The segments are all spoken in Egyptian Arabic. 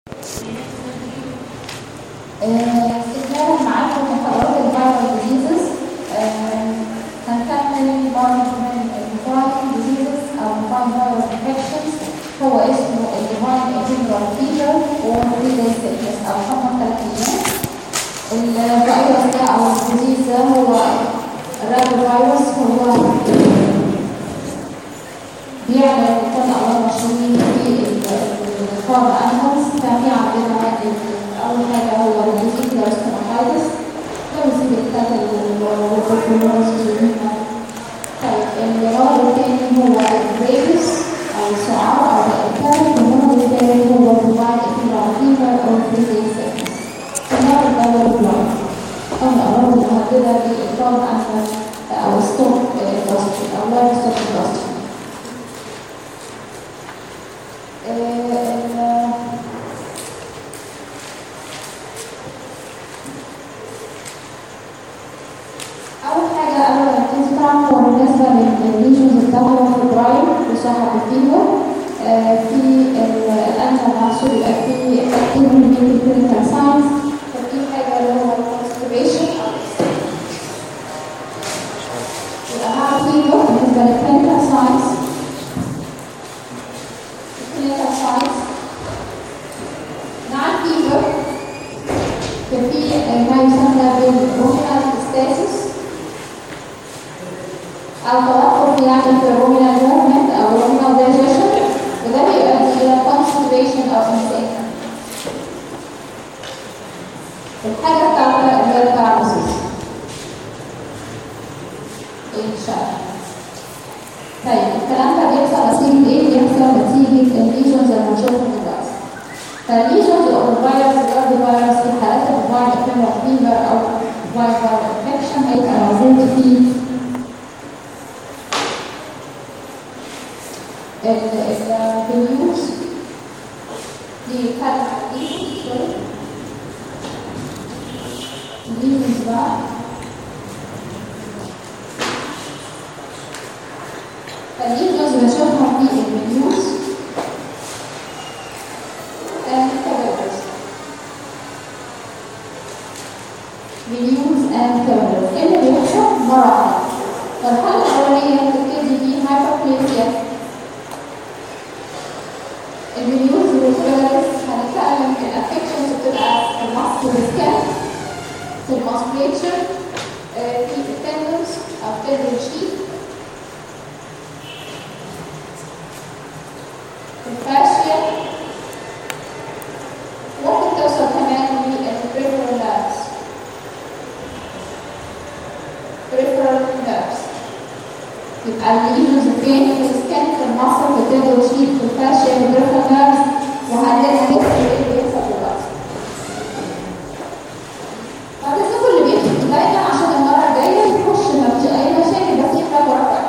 استكمالا معاكم محاضرات الفيرال ديزيزز هنكمل برضه من الديفاين ديزيزز او ديفاين فيرال انفكشنز هو اسمه الديفاين جنرال فيفر او ريدل سيكنس او حمى ثلاث ايام الفيروس ده او الديزيز ده هو الرابد فيروس هو بيعمل كل امراض مشهورين في الفارم انيمالز ففي عندنا اول حاجه هو الريديكولار ستوماتايتس ده بيصيب الكتل والبروفيلوز طيب المرض الثاني هو الريبس او السعار او الكلب والمرض الثالث هو الرباعي الكلار فيفر او الفريزي سيكنس المرض ده هو البلايند او الامراض المهدده للفارم انيمالز او ستوك بلاستيك او لايف ستوك بلاستيك أول حاجة قبل ما نبتدي طبعا هو بالنسبة للليجنز الدولة في البرايم وصاحب الفيفر في الأنفا نفسه بيبقى فيه أكتيف من الكلينيكال ساينس ففي حاجة اللي هو الكونستيبيشن يبقى مع الفيفر بالنسبة للكلينيكال ساينس الكلينيكال ساينس مع الفيفر ففي ما يسمى بالرومينال ستاسيس أو توقف يعني في الرومينال موفمنت أو الرومينال دايجيشن وده بيؤدي إلى constipation أو insane الحاجة الثالثة اللي هي الباراليسيس إنشاء طيب الكلام ده بيحصل نتيجة إيه؟ بيحصل نتيجة الليجنز اللي هنشوفها دلوقتي فالليجنز أو الفيروس الأرض فيروس في حالات الفاير افيمر فيفر أو فايرال انفكشن هيبقى موجود فيه الفيروس دي كلمة ليجنز ليجنز بقى فالليجنز بنشوفها في الفيروس and killers. Reuse and killers. إيه اللي بيحصل مرة فالحالة الأولانية بتبتدي بهايبربليزيا الريوز والكيلرز هنتكلم في الافكشنز بتبقى في الماسك والسكان في الماسكليتشر في التندنز أو تندن شيت في الفاشيا ممكن توصل كمان للبريفرال نيرفز بريفرال نيرفز يبقى الليجنز فين في السكان في المصل في التندو شيت في الفاشيا في البريفرال نيرفز وهنلاقي هيستوري ايه اللي بيحصل دلوقتي فبالظبط اللي بيدخل دايما عشان المره الجايه يخش ما فيش اي مشاكل بس يفهم ورا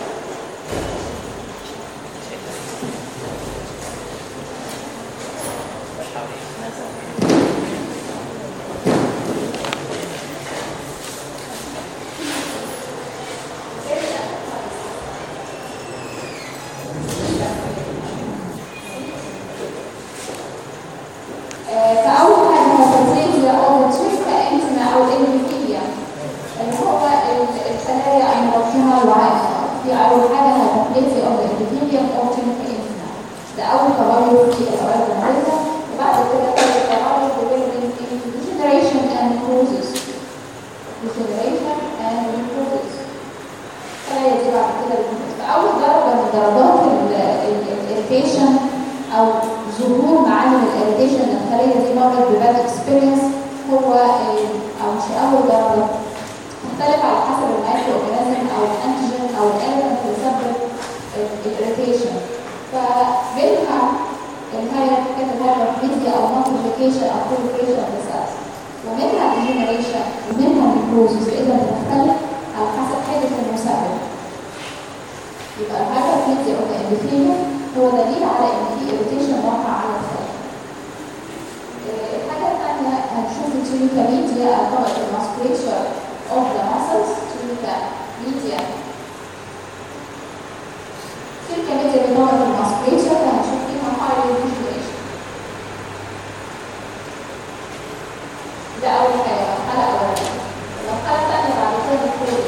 فأول حاجة هو تنزيل أو تشوف كأنتما أو الإنفيليا اللي هو الخلايا المغطية الوعاء دي أول حاجة هتبليتي أو الإنفيليا أو كأنتما ده أول تغير في الأوراق المريضة وبعد كده تاني تغير بين degeneration and necrosis degeneration and necrosis الخلايا دي بعد كده بتموت فأول درجة من درجات الإريتيشن أو ظهور معالم الإريتيشن الخلية دي مرت بباد اكسبيرينس هو أو مش أول درجة تختلف على حسب المايكرو اورجانيزم أو الأنتيجين أو الإيلمنت اللي سبب الإريتيشن فبينها الهاير كانت الهايبرفيزيا أو مالتيبليكيشن أو بوليفيكيشن اوف السيلز ومنها الديجنريشن ومنها النيكروزيس إذا بتختلف على حسب حاجة المسبب يبقى الهايبرفيزيا أو الإنديكيشن هو دليل على ان في irritation واقع على الخلايا. الحاجة الثانية هنشوف التيوكا ميديا أو طبقة الماسكريتشر of the muscles تيوكا ميديا. تيوكا ميديا بطبقة الماسكريتشر هنشوف فيها high regulation. ده أول حاجة مرحلة أولانية المرحلة الثانية بعد كده الكورس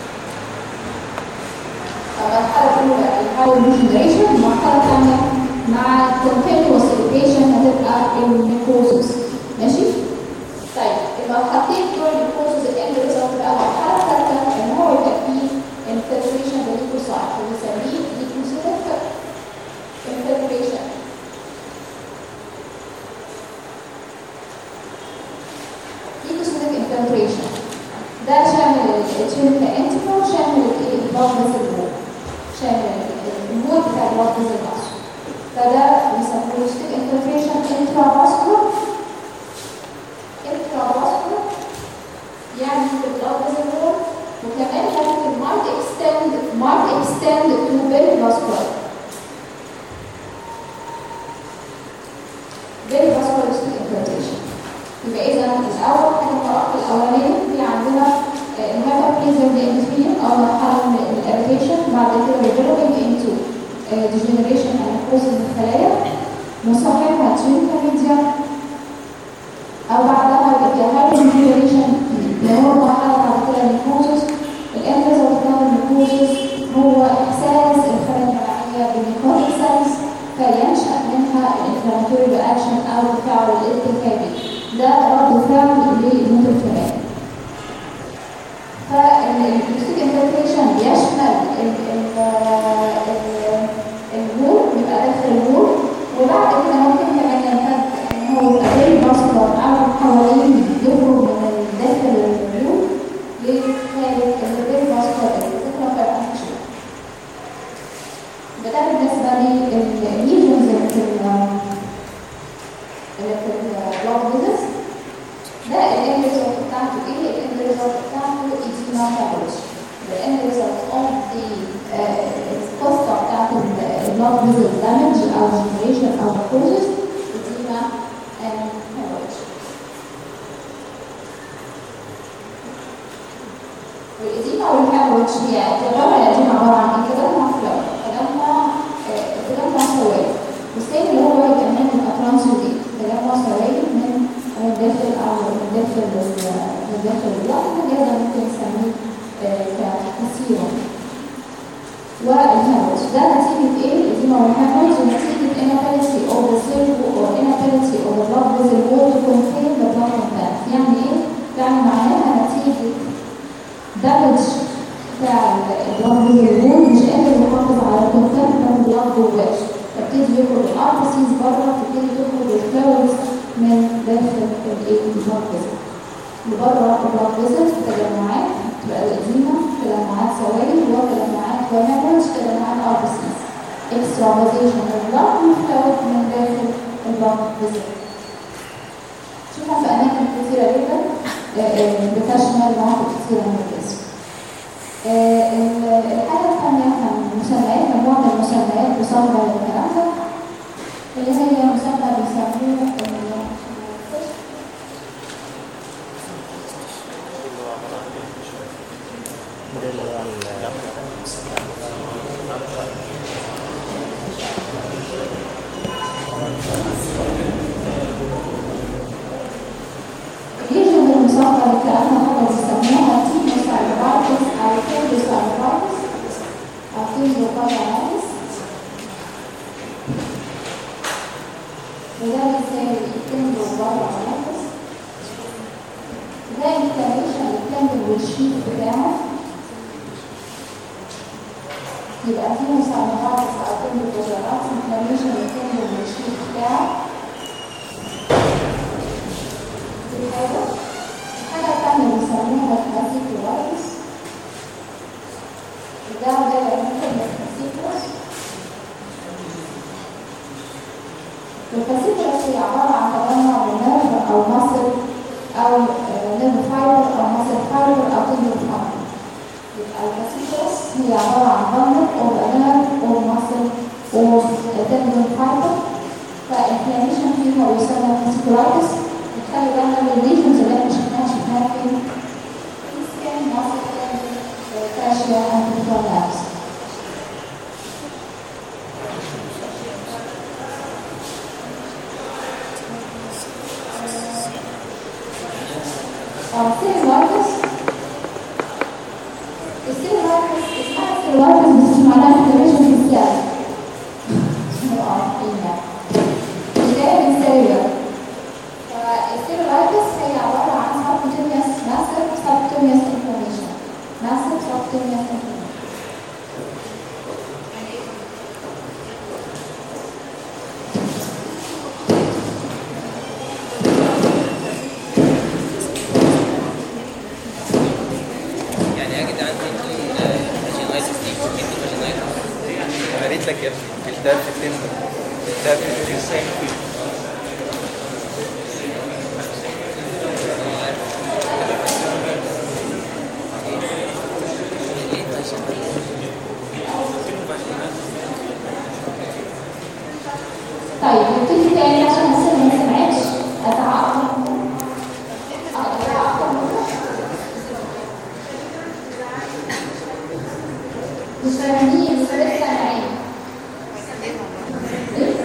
المرحلة الأولى الهاي ريجنريشن المرحلة الثانية مع continuous irrigation هتبقى النيكوزس ماشي؟ طيب المرحلتين دول النيكوزس الاند ريزلت بقى المرحلة الثالثة إن هو يبقى فيه infiltration بالليكوسايت بنسميه ليكوسيتك infiltration ليكوسيتك infiltration ده شامل التشيميكا انتيكا وشامل البلاد فيزل وول شامل الوول بتاع البلاد فيزل نفسه فده بيسموه ليكوسيتك infiltration intravascular intravascular يعني في البلاد فيزل وول وكمان ممكن might extend might extend to perivascular perivascular infiltration يبقى اذا الاول حاجه المراحل الاولانيه في عندنا الميتا بريزم اندفين او مرحله من الاريتيشن بعد كده developing into degeneration and necrosis الخلايا مصاحبها تشينكا ميديا او بعدها بيبقى هاي degeneration اللي هو مرحله بعد كده النيكروزس الاند ريزلت بتاع النيكروزس هو احساس الخلايا المناعيه بالنيكروتيك سيلز فينشا منها الانفلاماتوري رياكشن او تفاعل الالتهابي ده رد فعل للمتفاعل فالبلاستيك انفلتريشن بيشمل الوول بيبقى داخل الوول وبعد كده ممكن كمان يمتد ان هو يبقى غير مصدر او حوالين يخرج من داخل الوول لخارج الغير مصدر الفكره فالانكشن ده بالنسبه للليجنز اللي في اللي في البلاد فيزز ده الاند ريزلت بتاعته ايه؟ الاند ريزلت بتاعته ايديما كابوتش الاند ريزلت اوف ذا القصه بتاعت البلاد فيزل دامج او جنريشن او كوزز ايديما اند كابوتش والايديما والكابوتش هي تعتبر الايديما عباره عن ايه؟ تجمع فلو تجمع تجمع سواد والثاني اللي هو كمان الاترانس دي تجمع سوائل من داخل او من داخل من داخل الوقت ده ممكن نسميه كثيرا والهامج ده نتيجة ايه؟ الإديمة والهامج ونتيجة inability of the cell or inability of the blood vessel wall to contain the blood content يعني ايه؟ يعني معناها نتيجة damage بتاع البلاد فيزل وول مش قادر يحافظ على الكونتنت من البلاد جواه تبتدي يخرج الارتسيز بره تبتدي تخرج الفلاورز من داخل الايه البلاد فيزل لبره البلاد فيزل تجمعات تبقى الاديمه تجمعات سوائل وتجمعات وهامج تجمعات ارتسيز اكسترافازيشن البلاد مختلف من داخل البلاد فيزل شوفها في اماكن كثيره جدا بتشمل مناطق كثيره من الجسم الحاجة الثانية من مسميات مجموعة من المسميات بصنبة والكلام ده اللي هي مسمى بيسموه الليجن المصنبة للكلام ده حاجة بيسموها تيموسايروفايتس أو كوندوسايروفايتس أو كوندوفايروفايتس وده بيساوي الكوندوفايروفايتس ده انفلاميشن الكامل والشيت بتاعه يبقى تيموسايروفايتس أو كوندوفايروفايتس انفلاميشن الكامل والشيت بتاعه دي حاجة الحاجة الثانية بيسموها الكلاسيكولايتس ده ده ممكن الكلاسيكوس الكلاسيكوس هي عبارة عن تجمع من نيرف أو مصل أو نيرف فايبر أو مصل فايبر أو تندر فايبر يبقى الكلاسيكوس هي عبارة عن بندل أو نيرف أو مصل أو تندر فايبر فالانفلاميشن فيها يسمى كلاسيكولايتس خلي بالنا من الليجنز اللي احنا شفناها شفناها فين؟ سكان ماسك فاشيا انتيكولابس اه سيلولايتس السيلولايتس اسمها سيلولايتس بس مش معناها انفلاميشن في السيل عشان نبقى عارفين يعني اللي جايه من سيلولار فالسيلولايتس هي عباره عن subcutaneous massive subcutaneous inflammation massive subcutaneous inflammation يعني اجد عندي الفاجينايتس دي ممكن الفاجينايتس قريت لك يا ابني التهاب في التندر التهاب في الجنسين طيب نبتدي تاني عشان السن ما سمعتش اتعقد اقرا اكتر مره مش فاهمين مش لسه سامعين ايه؟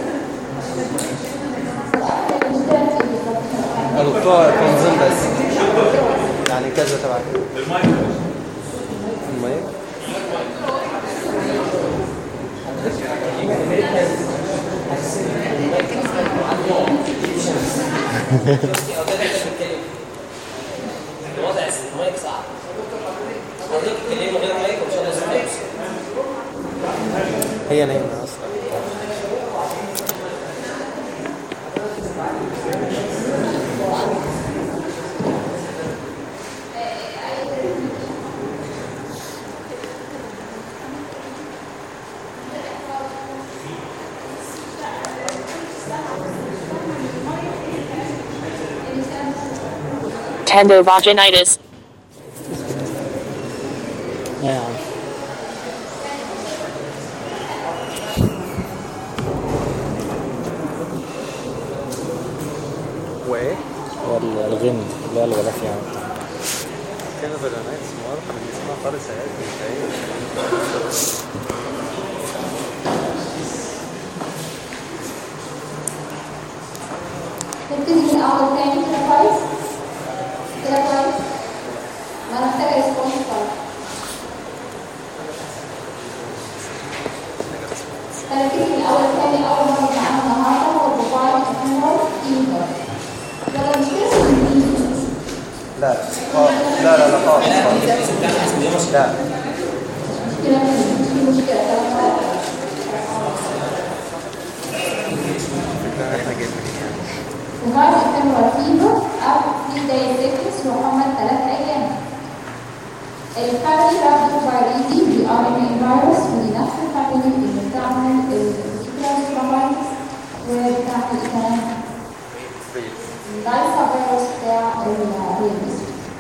المشكلة في إيه بالظبط؟ بتوع تنظيم بس يعني كذا تبع كده المايك الوضع المايك صعب حضرتك تتكلمي من غير مايك وان شاء الله صوتك هي نايمة اصلا Tendovaginitis. يا عم وايه؟ والغن اللي هو الغلاف يعني كان فيرانايتس معروفة من اسمها خالص يا قلبي انت ايه؟ نبتدي من الاول تاني كده كويس كده كويس ما انا محتاجه ريسبونس كويس هنبتدي من الاول تاني اول مره معانا النهارده هو البروفايل فيمر فيفر يلا مش كده الانجليزي لا خالص لا لا لا خالص خالص لا مشكله مش في مشكله كلام واحد. لا احنا جايين منين يعني وبعد الفيمر فيفر او في داي سيكنس وهم ثلاث ايام الفاميلي رابدو فايريدي دي ار ان اي فيروس ودي نفس الفاميلي اللي بتعمل السيكلاس وبتعمل ايه كمان؟ اللايسا فيروس بتاع الريبس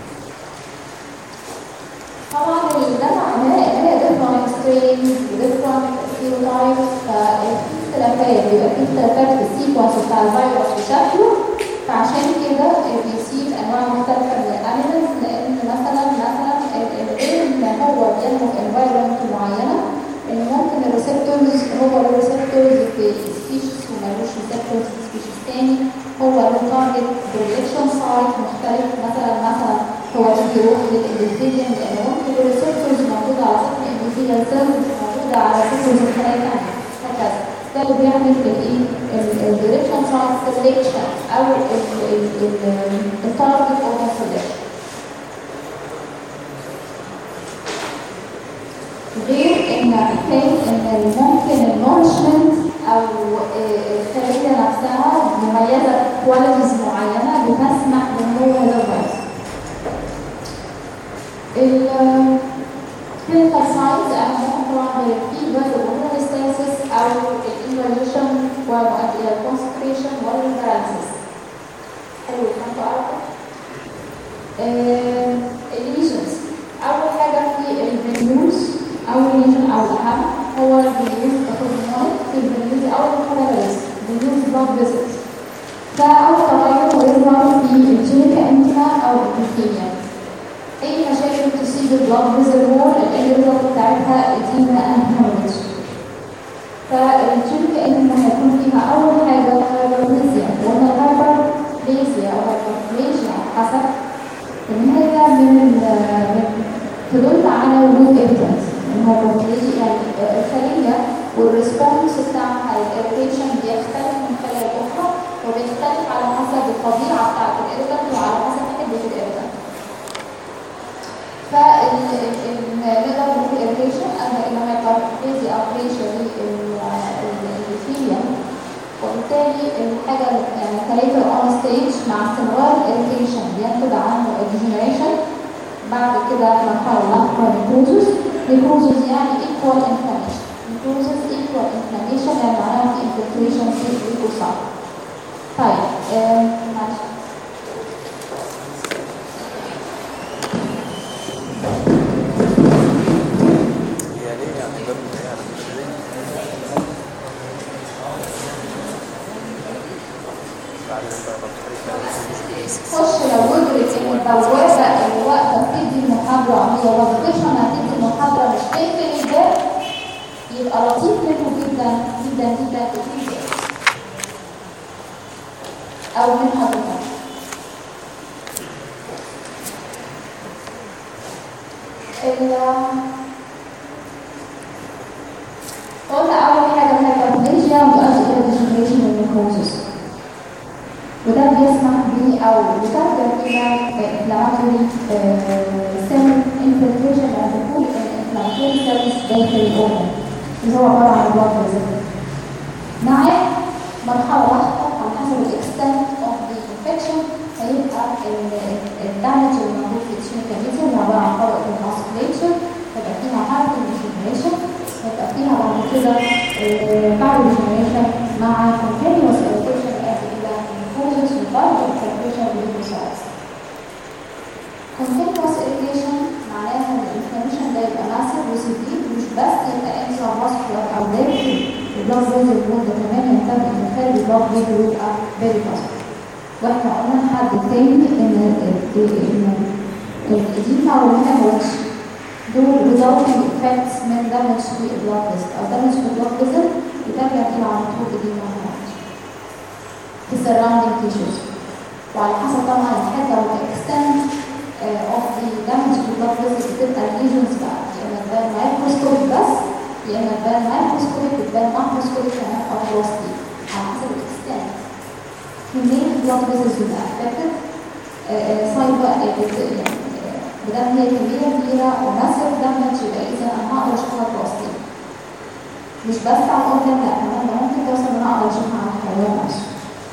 طبعا اللي ده معناه ان هي ديفرنت سترينز وديفرنت فينوتايبس ففي اختلافات بيبقى في اختلافات في السيكونس بتاع الفيروس وشكله فعشان كده بيصيب انواع مختلفه من الانيمالز لان مثلا مثلا ال- غير ان هو بينمو انفايرمنت معينه ان ممكن الريسبتورز هو له ريسبتورز في سبيشيز ومالوش ريسبتورز في سبيشيز تاني هو له تارجت بريدكشن سايت مختلف مثلا مثلا هو مش بيروح للانديفيديان لان ممكن الريسبتورز موجوده على سطح الانديفيديان سيلز مش موجوده على سطح الخلايا الثانيه هكذا ده اللي بيعمل الايه الدايركشن سايت سelection او التارجت اوف سelection غير ان حكايه ان ممكن النورشمنت او الخليه نفسها مميزه بكواليتيز معينه بتسمح بنمو هذا الفيروس. الكلينيكال ساينز اهمهم طبعا هي الفيفر والهيموستاسيس او الانفليشن ومؤدي الى الكونسنتريشن والباراليسيس. حلو فهمتوا اكتر؟ الليجنز اول حاجه في الفينيوز اول ليجن او الاهم هو الفينيوز الهرمونات في الفينيوز اول حاجه بس فينيوز بلاد فيزيت فاول تغير هو يظهر في الجينيكا انتما او البروتينيا اي مشاكل تصيب البلاد فيزيت وول الريزلت بتاعتها ادينا انهيموريج فالجينيكا انتما هيكون فيها اول حاجه هايبرليزيا وقلنا الهايبرليزيا او هايبرليزيا حسب ان من ال- من- تدل على وجود ايفيدنس ان هو بروتيز يعني الخليه والريسبونس بتاعها الاريتيشن بيختلف من خلال الاخرى وبيختلف على حسب الطبيعه بتاعت الايريتنت وعلى حسب حده الايريتنت فنقدر نقول الاريتيشن ان انما يبقى كريزي او بريشر للفيليا وبالتالي الحاجه يعني كاليتر اون ستيج مع استمرار الاريتيشن بينتج عنه الديجنريشن بعد كده مرحله لاحقه نيكروزس نيكروزس يعني ايكوال انفلاميشن نيكروزس ايكوال انفلاميشن يعني معناها في انفلتريشن في الليكوسايت طيب آه، معلش هي ليه يعني ده من ايه على فكرة ليه؟ بعد ما بقى بطريقة خش لو قدرت ان البوابه اللي واقفه بتدي المحاضره هي وظيفتها انها تدي المحاضره مش تقفل الباب يبقى لطيف منه جدا جدا جدا تقفل الباب او من حضرتك ال قلنا اول حاجه الهايبربليجيا وتؤدي الى ديجنريشن والنيكروزس وده بيسمح بيه او بيستخدم الى انفلاماتوري سيل انفلتريشن او دخول الانفلاماتوري سيلز داخل الاورجن اللي هو عباره عن بلاد فيزل معاه مرحله لاحقه على حسب الاكستنت اوف ذا انفكشن هيبقى الدامج اللي موجود في التشين كاميتر اللي عباره عن طبقه الماسكليتشر هيبقى فيها هارت ديجنريشن هيبقى فيها بعد كده بعد ديجنريشن مع continuous irritation يؤدي الى necrosis وبعد infiltration بالليمفوسايتس continuous irritation معناها ان الانفلاميشن ده يبقى ماسف وسيفير مش بس يبقى انترا ماسكولار او داخل البلاد فيزل وول ده كمان ينتبه ان خارج البلاد فيزل يبقى فيري باسف واحنا قلنا حد تاني ان ان الإديمة والهemorrhage دول resulting effects من damage في البلاد فيزل او damage في البلاد فيزل يترجم الى على طول إديمة والهemorrhage في surrounding tissues وعلى حسب طبعا الحاجة والاكستنت اوف ذا دامج في البلاد فيزل بتبقى الليجنز بقى يا اما تبان مايكروسكوبيك بس يا اما تبان مايكروسكوبيك بتبان ماكروسكوبيك كمان او بلاستيك على حسب الاكستنت كمية البلاد فيزلز بتبقى افكتد صايبة يعني بدل هي كمية كبيرة وماسف دامج يبقى اذا انا هقدر اشوفها بلاستيك مش بس على الاورجن لا كمان ده ممكن توصل ان انا اقدر اشوفها على الحيوان نفسه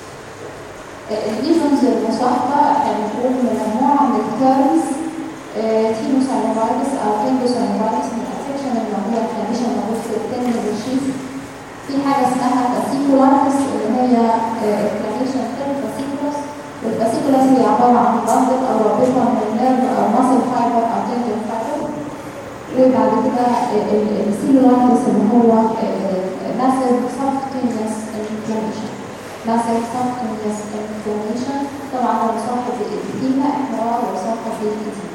الليجنز المصاحبة احنا بنقول مجموعة من التيرمز تينوساينوفايتس او تندوساينوفايتس من الافكشن اللي موجودة انفلاميشن موجود في التن والشيز في حاجة اسمها فاسيكولايتس اللي هي انفلاميشن في الفاسيكولاس والفاسيكولاس هي عبارة عن بندل او رابطة من النيرف او ماسل فايبر او تندون فايبر وبعد كده السيلولايتس اللي هو ماسل سبكتينيوس انفلاميشن مثلا سبكتينيوس انفلاميشن طبعا ده مصاحب بالإديمة احمرار ومصاحب بالإديمة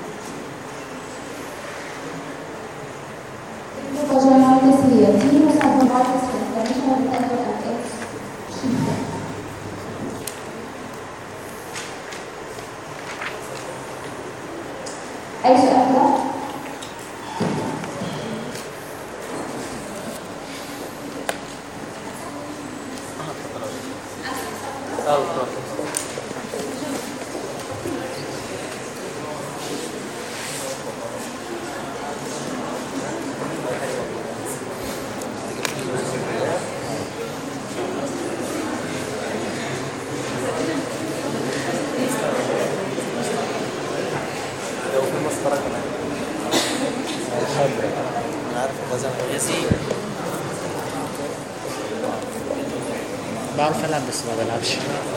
الفاجينايتس هي تينوساينوفايتس انفلاميشن بتقدر ان اتس شيفا أي سؤال كده؟ اه بالظبط. لو في مسطرة كمان الخبرة انا عارف غزال ياسين بعرف ألعب بس ما بلعبش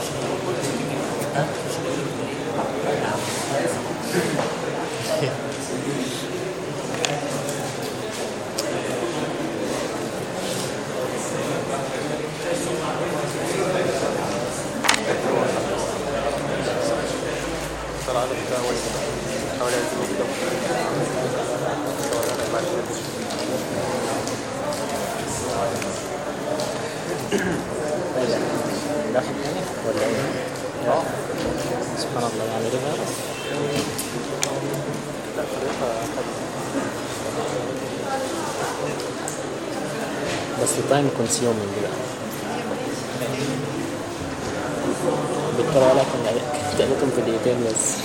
طلع له بتاع وين حاول يعزمه كده صورنا بعد كده داخل تاني ولا ايه؟ اه سبحان الله يعني رجع بس تايم كونسيومينج بقى الدكتور قال لك ان قالتهم في دقيقتين بس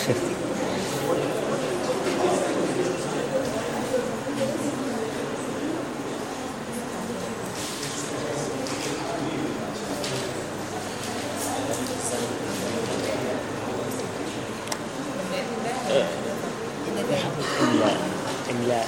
املاء املاء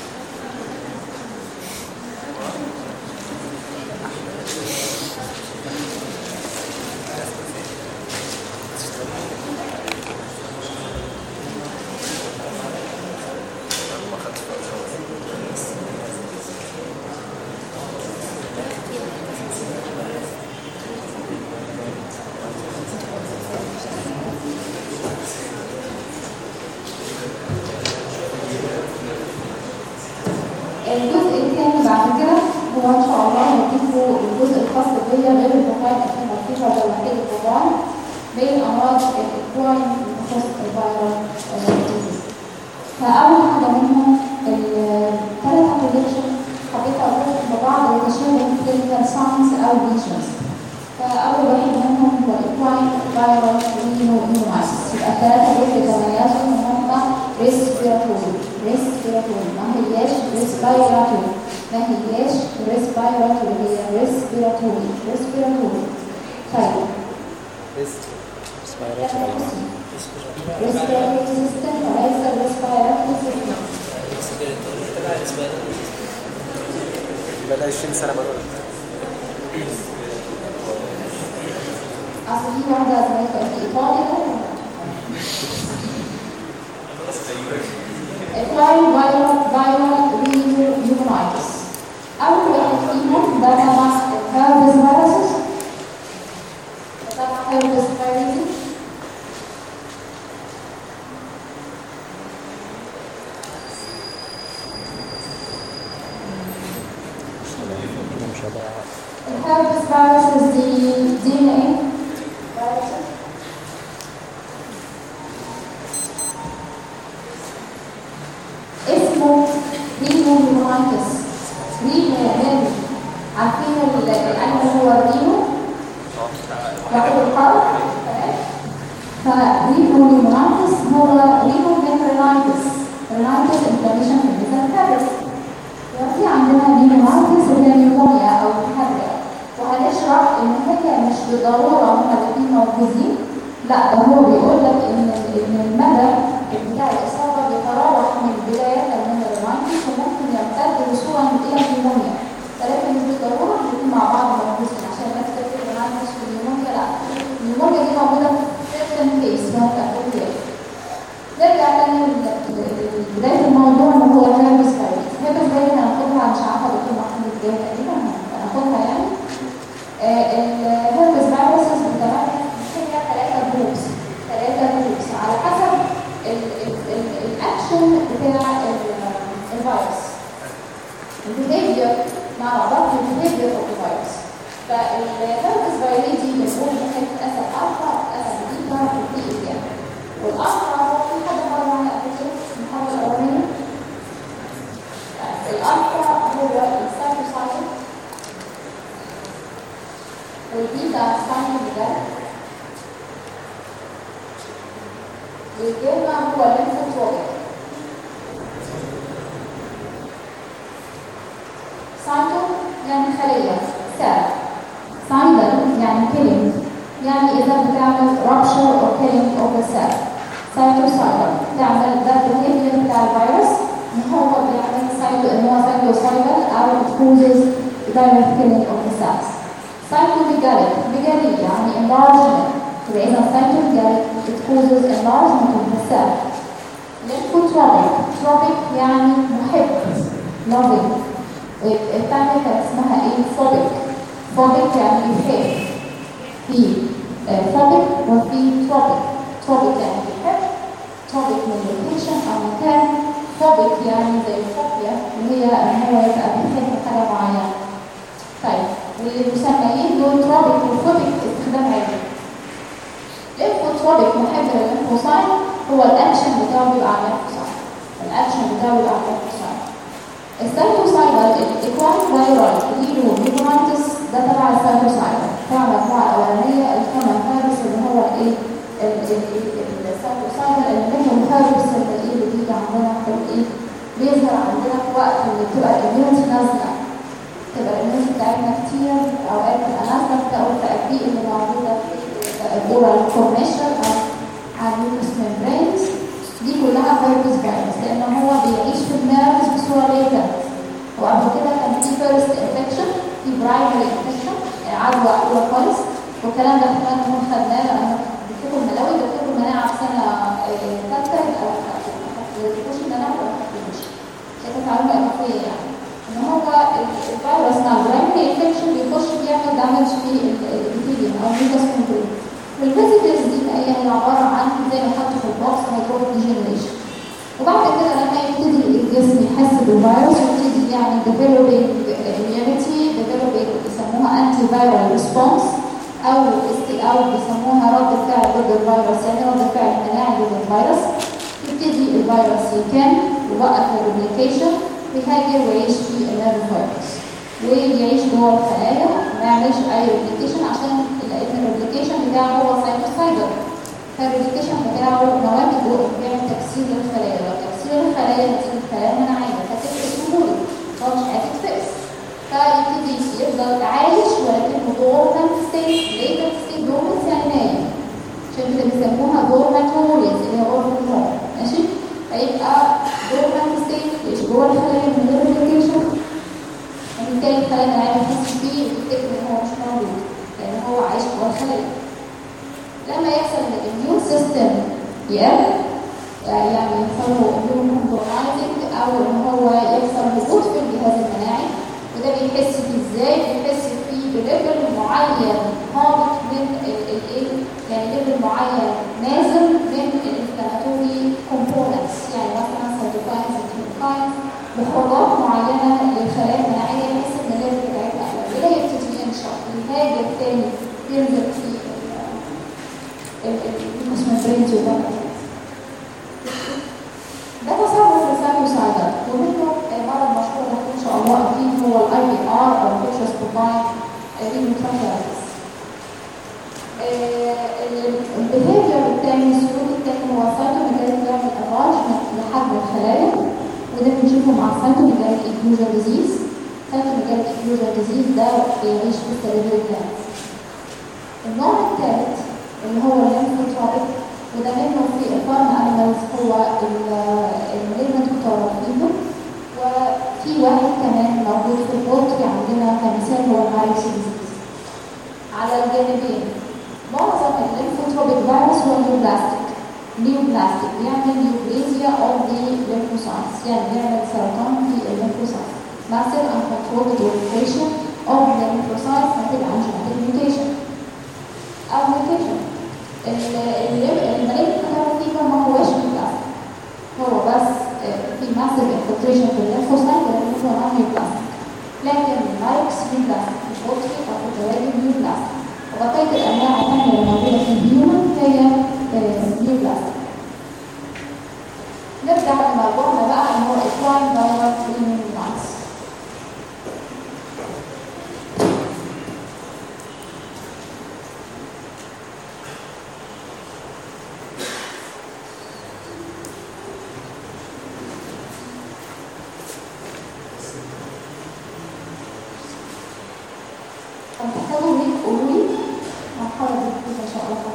الجزء الثاني بعد كده هو ان شاء الله هنديكوا الجزء الخاص بيا غير البروفايل عشان الفيشر ده محتاج البروفايل بين امراض الاكوان تخص الفيروس ديزيز. فاول حاجه منهم الثلاث ابلكيشن حبيت اقول ببعض يتشابه كلينيكال ساينس او فيجنز فاول واحد منهم هو الاكواين فيروس رينو ايمونايسيس يبقى الثلاثه دول بيتميزوا ان هم ريسبيراتوري ريسبيراتوري ما هياش ريسبيراتوري ما هياش ريسبيراتوري هي ريسبيراتوري ريسبيراتوري طيب ريسبيراتوري سيستم وليس ريسبيراتوري سيستم يبقى ده 20 سنه بقى اصل في واحده زميلتي في ايطاليا اكواين فيروس فيروس رينو يونايتس اول واحد فيهم ده تبع الهيربس فيروسز تبع هيربس فيروسز انا مش هضيع وقت الهيربس فيروسز دي دي ان ايه فيروسز اسمه رينو يونايتس رينو يعني عارفين ال- الانيمال هو الرينو ياخد القلب فرينو يونايتس هو رينو من رينايتس رينايتس انفلاميشن في الميزان الكبد وفي عندنا نيوماركس اللي هي نيومونيا او حرق وهنشرح ان هي مش بالضروره هما الاثنين موجودين لا ده هو بيقول لك ان ان المدى بتاع الاصابه بيتراوح من بدايه من الرينايتس وممكن يمتد وصولا الى النيومونيا ولكن مش بالضروره الاثنين مع بعض موجودين عشان الناس تفكر الرينايتس والنيومونيا لا النيومونيا دي موجوده في سيرتن كيس ما هو نرجع تاني لبداية الموضوع اللي هو هيربس فيروس هيربس فيروس هناخدها مش عارفة دكتور محمود الجاي تقريبا هناخدها يعني الهيربس فيروس بتتمثل هي ثلاثة جروبس ثلاثة جروبس على حسب الاكشن بتاع الفيروس البيهيفير مع بعض البيهيفير اوف الفيروس فالهيربس فيروس دي بنقول ممكن تتأثر ألفا تتأثر بيتا وفي إيه والألفا هو في حد مرة معايا قبل كده في المحاضرة الأولانية الألفا هو السايتوسايتو والبيتا سايتو بجد والجيما هو الليمفوتروبيك سايتو يعني خلية سيل سايدل يعني كيلينج يعني إذا بتعمل rupture or killing of the cell سايتوسايدل تعمل ده behavior بتاع الفيروس إن هو بيعمل سايتو إن هو سايتوسايدل أو it causes direct killing of the cells سايتوبيجاليك بيجاليك يعني enlargement يبقى إذا سايتوبيجاليك it causes enlargement of the cell lymphotropic tropic يعني محب loving الثانية كانت اسمها ايه phobic phobic يعني يخاف في فوبيك وفي تروبيك تروبيك يعني بيحب تروبيك من لوكيشن او مكان فوبيك يعني زي الفوبيا اللي هي ان هو يبقى بيحب حاجه معينه طيب والمسميين دول تروبيك وفوبيك استخدام عادي ليمفوتروبيك محب للليمفوسايت هو الاكشن بتاعه بيبقى على الليمفوسايت الاكشن بتاعه بيبقى على الليمفوسايت السايتوسايدال الايكوانيك فايرال لينو ميكونايتس ده تبع السايتوسايدال تبع المجموعه الاولانيه الكومن فيروس اللي هو الايه السايتوسايدال اللي منه الفيروس اللي ايه اللي بيجي عندنا في الايه بيظهر عندنا في وقت اللي بتبقى الاميونتي نازله تبقى الاميونتي بتاعتنا كتير اوقات تبقى نازله في اول التأكيد اللي موجوده في الاورال كورنيشن او على الميوكس ميمبرينز دي كلها فيروس فيروس لان هو بيعيش في النيرفز بصوره ليتنت وقبل كده كان في فيرست انفكشن في برايمري انفكشن عدوى اولى خالص والكلام ده احنا كنا خدناه لان بتفكوا الملاوي بتفكوا المناعه في سنه ثالثه او بتخش المناعه ولا ما بتخش كانت معلومه اضافيه يعني ان هو الفيروس مع البرايمري انفكشن بيخش بيعمل دامج في الابيثيليوم او الميوكس ميمبرين والفيزيتورز دي هي هي عباره عن زي ما حطوا في البوكس هيدروبيك ديجنريشن وبعد كده لما يبتدي الجسم يحس بالفيروس ويبتدي يعني developing immunity developing بيسموها anti viral response او او بيسموها رد فعل ضد الفيروس يعني رد فعل مناعي ضد الفيروس يبتدي الفيروس يكن يوقف الريبليكيشن ويهاجر ويعيش في النيرف فيروس ويعيش جوه الخلايا ما يعملش اي ريبليكيشن عشان لان الريبليكيشن بتاعه هو سايتوسايدر فالريبليكيشن بتاعه نواه جوه بيعمل تكسير للخلايا لو تكسير الخلايا نتيجه خلايا مناعيه فتفقس سهوله ما مش هتتفقس فيبتدي يفضل عايش ولكنه دورمنت ستيت ليتنت ستيت دورمنت يعني نايم عشان كده بيسموها دورماتوريز اللي هي اورفن نوم ماشي فيبقى دورمنت ستيت مش جوه الخلايا من غير ريبليكيشن وبالتالي الخلايا المناعيه بتحس بيه وتفتكر ان هو مش موجود لان هو عايش جوه الخلايا لما يحصل ان الاميون سيستم يقل يعني يحصل له اميون كومبرومايزنج او ان هو يحصل هبوط في الجهاز المناعي وده بيحس فيه ازاي؟ بيحس فيه بليفل معين هابط من الايه؟ يعني ليفل معين نازل من الانفلاماتوري كومبوننتس يعني مثلا سيتوكاينز وكيموكاينز مخرجات معينه للخلايا المناعيه يحس ان الليفل بتاعتها قليله يبتدي ينشط يهاجر تاني ينزل في المسمى ده ده تصرف السايتوسايدر ومنه المرض المشهور ده ان شاء الله اكيد هو الاي بي ار او الفيشس بروفاين ريموتراكيرس البيهيفير الثاني السلوك الثاني هو سايتوميجاليك بيعمل افراج لحجم الخلايا وده بنشوفه مع سايتوميجاليك انفيوجن ديزيز سايتوميجاليك انفيوجن ديزيز ده بيعيش في السيريبرال جلاند النوع الثالث اللي هو الليمفوتروبيك وده منه في الفارم انيمالز هو المالجنت فيبر وفي واحد كمان موجود في البولتري عندنا كمثال هو الفيروس ديزيز على الجانبين معظم الليمفوتروبيك فيروس هو نيوبلاستيك نيوبلاستيك بيعمل نيوبليزيا اوف ذا lymphocytes يعني بيعمل سرطان في الليمفوسايتس massive uncontrolled proliferation of the lymphocytes نتيجة عن genetic mutation أو mutation المريض الكتابة فيه ما هوش بلاستيك هو بس في massive infiltration في الليمفوسايت ولكن هو نون بلاستيك لكن الفيروس في بلاستيك البوتري أو الجواري نيو بلاستيك وبقية الأنواع الثانية اللي موجودة في الهيومن هي نيو بلاستيك نرجع لموضوعنا بقى ان هو اكوان فيروس ريمونايز هتحتاجوا مين قولوا لي هحاول اجيب ان شاء الله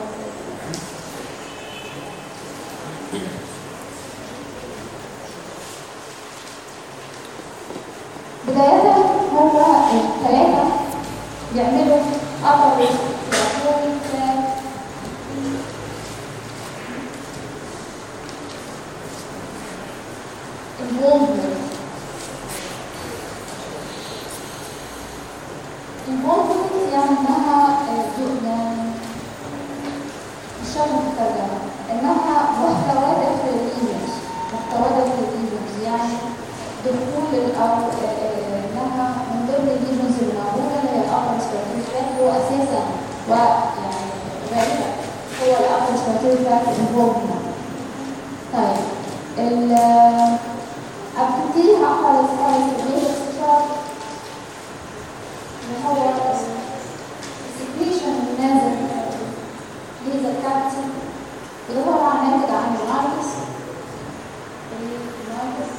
بداية هو الثلاثة يعملوا upper respiratory involvement involvement يعني انها مش شرط الترجمة انها محتوى داخل الايمج محتوى داخل الايمج يعني دخول او انها من ضمن الليجنز اللي موجوده اللي هي الابر ريسبيرتوري هو اساسا ويعني غالبا هو الابر ريسبيرتوري تراك انفولفمنت طيب ال تحتيها خالص خالص البيت ستراك اللي هو السكريشن النازل ليزر كابتي اللي هو طبعا ناتج عن الماركس الماركس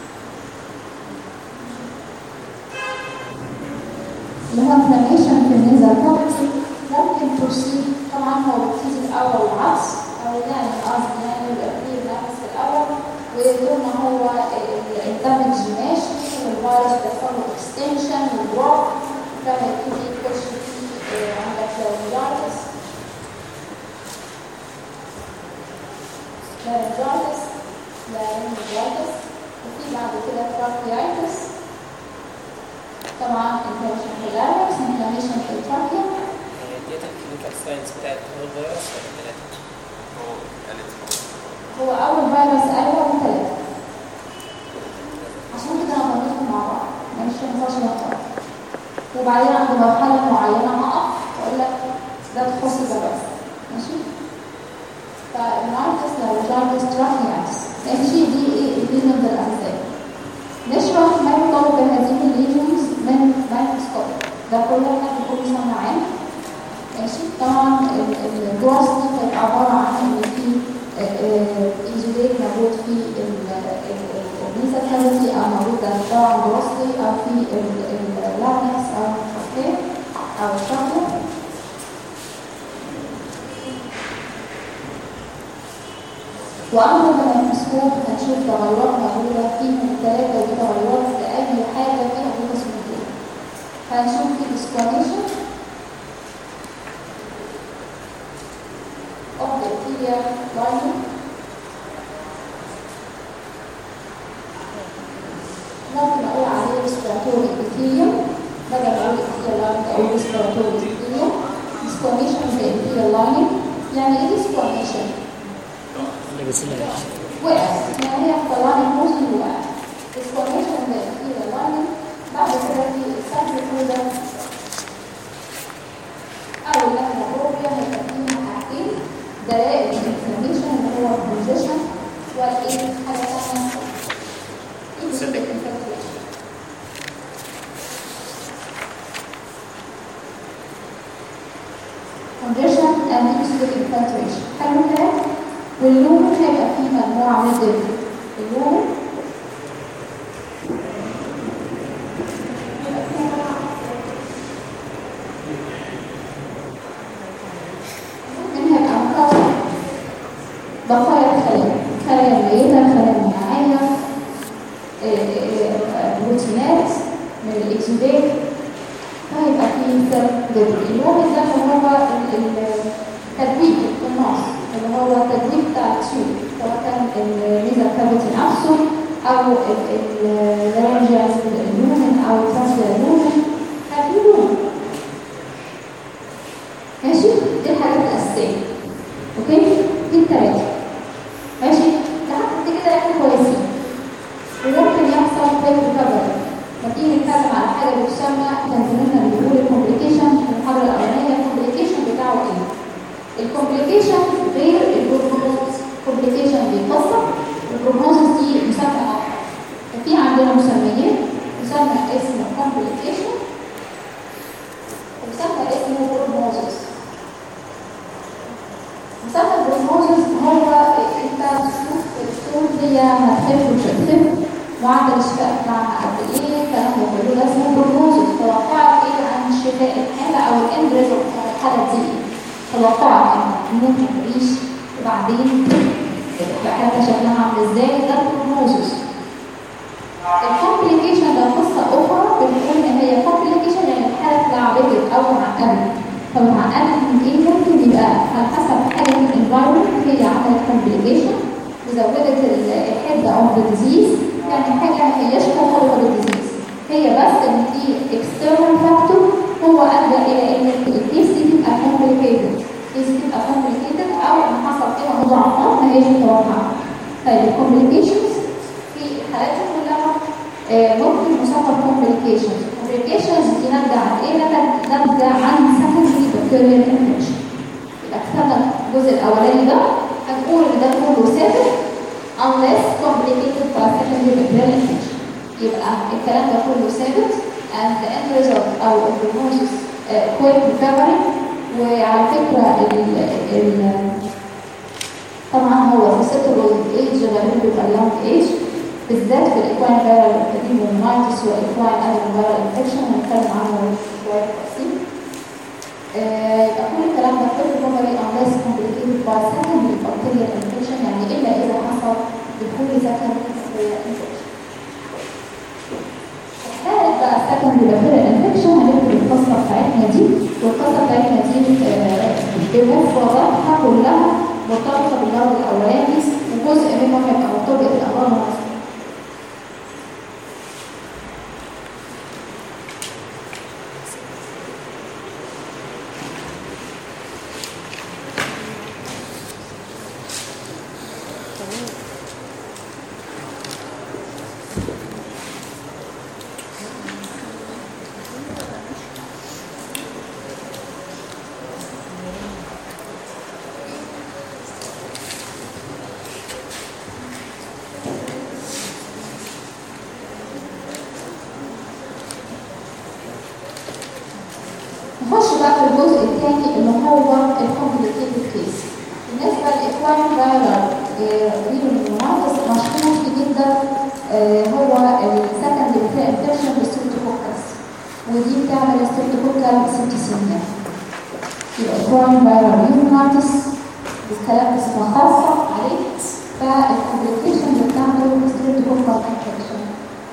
اللي هو inflammation في النزل كابتي ممكن ترسيب طبعا هو بتيجي الأول العكس أو يعني قصدي يعني يبقى فيه نفس في الأول وطول ما هو الدمج ماشي والفيروس بيحصل له اكستنشن وبروك لما يبتدي يخش فيه عندك laryngitis laryngitis laryngitis وفي بعد كده tracheitis طبعا inflammation في اللارynx inflammation في التراكيا ديت الكلينيكال ساينس بتاعت هو الفيروس ولا ثلاثة؟ هو أول فيروس قالوا هو ثلاثة عشان كده أنا ضمنهم مع بعض مش ينفعش نختار وبعدين عند مرحلة معينة هقف وأقول لك ده تخص ده بس ماشي فالماركس لو جاركس تراكياس ماشي دي إيه دي من الأمثلة نشرح ما يطلب بهذه الليجنز من مايكروسكوب ده كله احنا بنقول سماعات ماشي طبعا الجروس دي كانت عباره عن ان في ايزوليت موجود في النيزا كافيتي او موجود طبعا جروسلي او في اللارنكس او الخفيف او الشوكليت وأمر الميكروسكوب هنشوف تغيرات موجودة في من الثلاثة دي تغيرات لأي حاجة فيها بوكسمنتين هنشوف في disclamation of the epithelial lining ممكن أقول عليه respiratory epithelium بدل ما أقول epithelial lining أقول respiratory epithelium disclamation of the epithelial lining يعني إيه disclamation؟ بس لا وقعت يعني هي طلعني موزن وقعت اسكوميشن ده في اللاين بعد كده في السايكل كده او اللاتروبيا هيبقى فيها حاجتين دلائل الانفلاميشن اللي هو البوزيشن والايه حاجه ثانيه condition and musical infiltration حلو الكلام واللون هيبقى فيه مجموعة من الدم اللون ممكن هيبقى مكون بقايا الخلايا خلايا ميتة خلايا مناعية بروتينات من الاكسودات فهيبقى فيه سيل دبري اللون ده هو التدويج النص اللي هو التدريب بتاع التيوب سواء كان النيزل كافيتي نفسه او اللارنجيال لومن او الفاسيال لومن هذه لومن ماشي دي الحاجات الاساسيه اوكي دي الثلاثه ماشي لحد كده احنا كويسين وممكن يحصل فيك ريكفري فتيجي نتكلم على حاجه بتسمى كان زميلنا بيقول الكومبليكيشن في المحاضره الاولانيه الكومبليكيشن بتاعه ايه؟ الكومبليكيشن غير البروجنوز كومبليكيشن بيتفصل البروجنوز دي مسمى اخر ففي عندنا مسميين مسمى اسمه كومبليكيشن ومسمى اسمه بروجنوزس مسمى البروجنوزس هو انت تشوف الدكتور هي هتخف مش هتخف معدل الشفاء بتاعها قد ايه الكلام ده كله ده اسمه بروجنوزس توقعك ايه عن شفاء الحاله او الاند ريزلت بتاع الحاله دي ايه توقعك ان ممكن تعيش وبعدين تبقى حالتها شكلها عامل ازاي ده البروجنوزس الكومبليكيشن ده قصه اخرى بنقول ان هي كومبليكيشن يعني الحاله اتلعبت او معقده طب معقده من ايه ممكن يبقى على حسب حاجه في الانفايرمنت هي عملت كومبليكيشن وزودت الحده اوف ذا ديزيز يعني حاجه ما هياش مرتبطه بالديزيز هي بس ان في اكسترنال فاكتور هو ادى الى ان الكيس دي تبقى كومبليكيتد الكيس دي تبقى كومبليكيتد او ان حصل فيها مضاعفات ما هيش متوقعه طيب الكومبليكيشنز في الحالات دي كلها آه، ممكن يسمى كومبليكيشنز كومبليكيشنز دي ناتجه عن ايه؟ ناتجه عن سكندري بكتيريال انفكشن يبقى كتبنا الجزء الاولاني ده هنقول ان ده كله ثابت unless complicated by secondary bacterial infection يبقى الكلام ده كله ثابت and the end result او البروجنوسيس كويك ريكفري وعلى فكره ال ال طبعا هو في ستر ايج غالبا بيبقى لونج ايج بالذات في الاكوان فيرال ادينومايتس والاكوان ادينوفيرال انفكشن هنتكلم عنه شويه بالتفصيل آه، يبقى كل الكلام ده كله نظري unless complicated by secondary bacterial infection يعني الا اذا حصل دخول secondary bacterial infection. حالة بقى secondary bacterial infection هنكتب القصة بتاعتنا دي والقصة بتاعتنا دي آه، بمفرداتها كلها مرتبطة بالمرض الأولاني وجزء منه هيبقى مرتبط بالأمراض المصرية. نخش بقى في الجزء الثاني اللي هو الكومبليكيتد كيس بالنسبه للاكوان فايرال رينومونايتس مشهور فيه جدا آه، هو السكندري انفكشن بالستريبتوكوكس ودي بتعمل ستريبتوكوكال سيبتيسيميا يبقى اكوان فايرال رينومونايتس بالكلام بصفه خاصه عليه فالكومبليكيشن اللي بتعمله ستريبتوكوكال انفكشن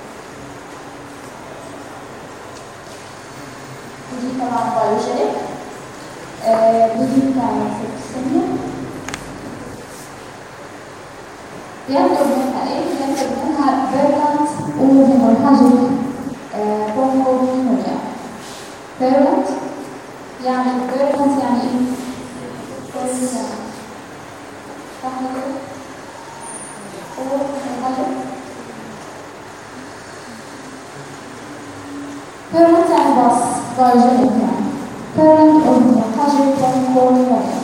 ودي طبعا بايوجينيك آه، ودي بتعمل سيبتيسيميا ينتج منها ايه؟ ينتج منها فيرلانت وهيمورهاجيك بونكوبينوريا فيرلانت يعني فيرلانت يعني ايه؟ فيرلانت صح كده؟ هو هيمورهاجيك فيرلانت يعني بس بايوجينيك يعني فيرلانت او هيمورهاجيك بونكوبينوريا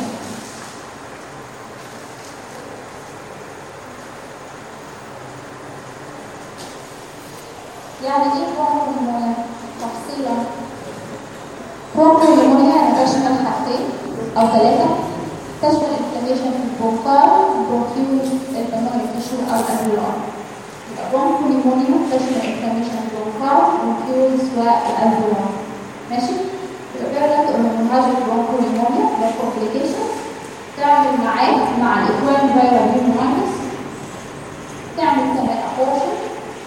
يعني ايه برونكوليمونيا؟ تفصيلا برونكوليمونيا تشمل حاجتين او ثلاثة تشمل انفلاميشن في البرونكال برونكيول البلمونري تيشو او الالفيولار يبقى برونكوليمونيا تشمل انفلاميشن في البرونكال برونكيولز والالفيولار ماشي؟ يبقى فعلا هاجر برونكوليمونيا ده كومبليكيشن تعمل معاه مع الاكوان فيرال نيومونايتس تعمل كمان ابورشن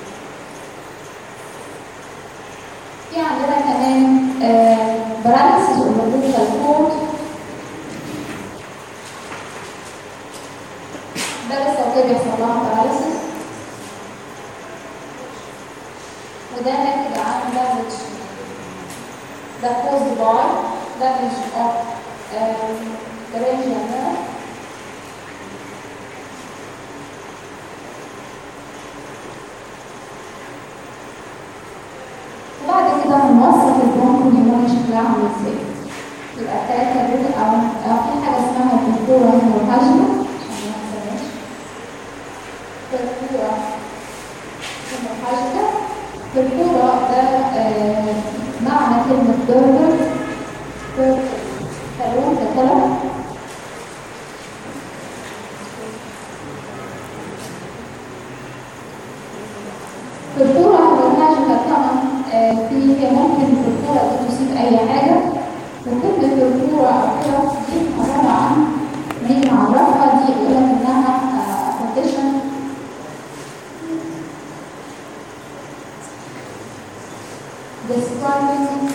في عندنا كمان برانسز اوفربوكال كود ده لسه كده بيحصل لها باراليسيس وده ناتج عن دامج ده كوز باي دامج اوف laryngeal nerve وبعد كده هنوصف البرونكوليمونيا شكلها عامل ازاي يبقى التلاتة دول او او في حاجة اسمها الكورة هيمورهاجيا عشان ما ننساهاش الكورة هيمورهاجيا الكورة ده آه، معنى كلمة برجر برجر كلون ده كلام في الكورة هيمورهاجيا طبعا آه، في ممكن في الكورة دي تصيب أي حاجة وكل في الكورة أو كده دي عبارة عن نيجي نعرفها دي يقول لك إنها condition describing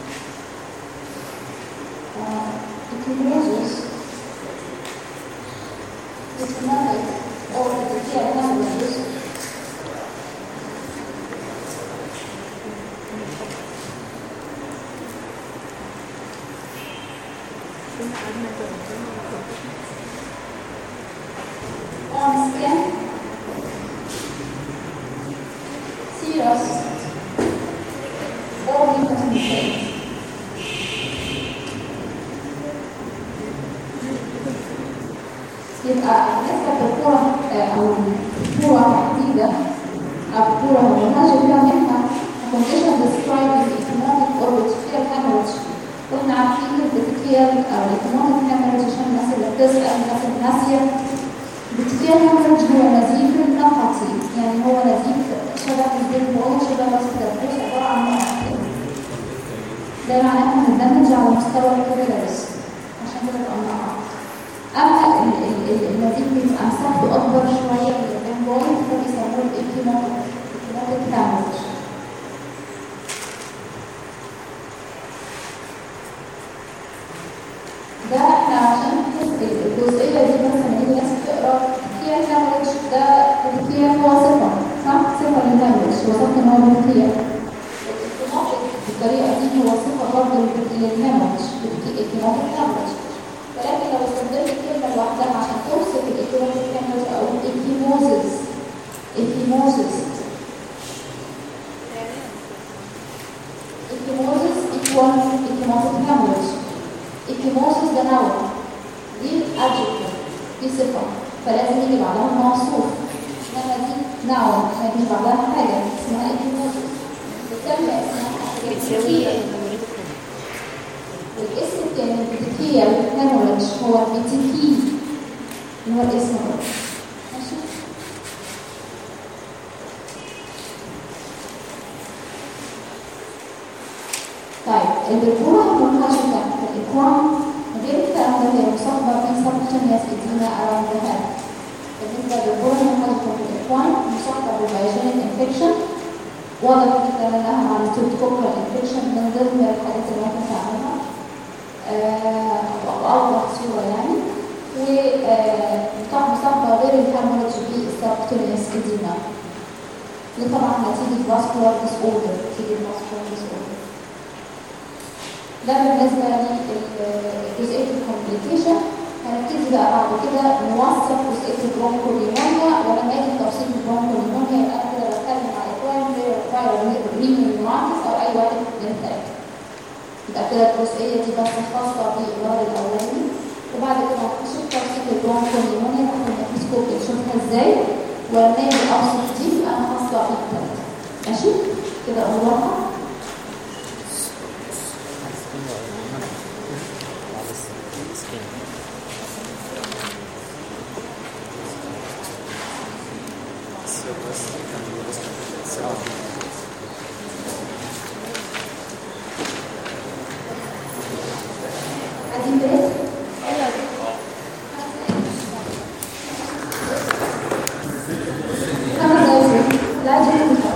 uh, ecchymosis systematic or epithelial hemorrhages on skin, serous, or mucous state. يبقى بالنسبة للكرة أو الكرة تحديدا أبطورة ومنهجة فيها منها condition describing economic or political hemorrhage واحنا عارفين البتكيال أو economic hemorrhage عشان الناس اللي بتسأل الناس اللي ناسية البتكيال hemorrhage هو نزيف نقطي يعني هو نزيف شبه البيت بول شبه بس تدبس عبارة عن نقط كده. ده معناه ان الدمج على مستوى الكابيلاريز عشان كده بقى نقط اما ال- ال- ال- النزيف بيبقى مساحته اكبر شويه من البين بوينت فبيسموه الايكيموتيك ايكيموتيك هامج ده احنا عشان ال- الجزئيه دي مثلا يجي ناس تقرا كير هامج ده الكير هو صفه صح؟ صفه للهامج وصفت ان هو الكير الايكيموتيك بالطريقه دي هو صفه برضه للهامج الايكيموتيك هامج ولكن لو استخدمت كلمة لوحدها عشان توصف الايكونوميك هامج أو الايكيموزيس ايكيموزيس ايكيموزيس equal economic hemorrhage ايكيموزيس ده نوع دي adjective دي صفة فلازم يجي بعدها موصوف انما دي نوع ما يجيش بعدها حاجة اسمها ايكيموزيس بتسمى اسمها بتساوي والاسم الثاني البيتيكية والهيموريدج هو البيتيكي اللي هو الاسم ده ماشي طيب البربورة منهجة كانت الإكرام غير الكلام ده هي مصاحبة في سبكتينياس إدينا around the head بالنسبة للبربورة منهجة في الإكرام مصاحبة بالبايجينيك انفكشن واضح جدا انها مع الستوكوكال انفكشن من ضمن الحاجات اللي ممكن تعملها وأوضح صورة يعني وطبعا مصاحبة غير الهرمونج بالسبكتينياس إدينا دي طبعا نتيجة vascular disorder نتيجة vascular disorder ده بالنسبة لجزئية الكومبليكيشن هنبتدي بقى بعد كده نوصف جزئية البرونكوليمونيا ولما يجي توصيف البرونكوليمونيا يبقى أنا كده بتكلم على برايمري فايرال ريمينيماتس أو أي واحد من الثلاثة يبقى كده الجزئية دي بس خاصة بالمرض الأولاني وبعد كده هنكتشف توصيف البرونكوليمونيا تحت الميكروسكوب بنشوفها ازاي ولما يجي أوصف دي يبقى أنا خاصة بالثلاثة ماشي؟ كده أمورها عايزين بريك؟ خمس دقايق بريك. لا عايزين بريك.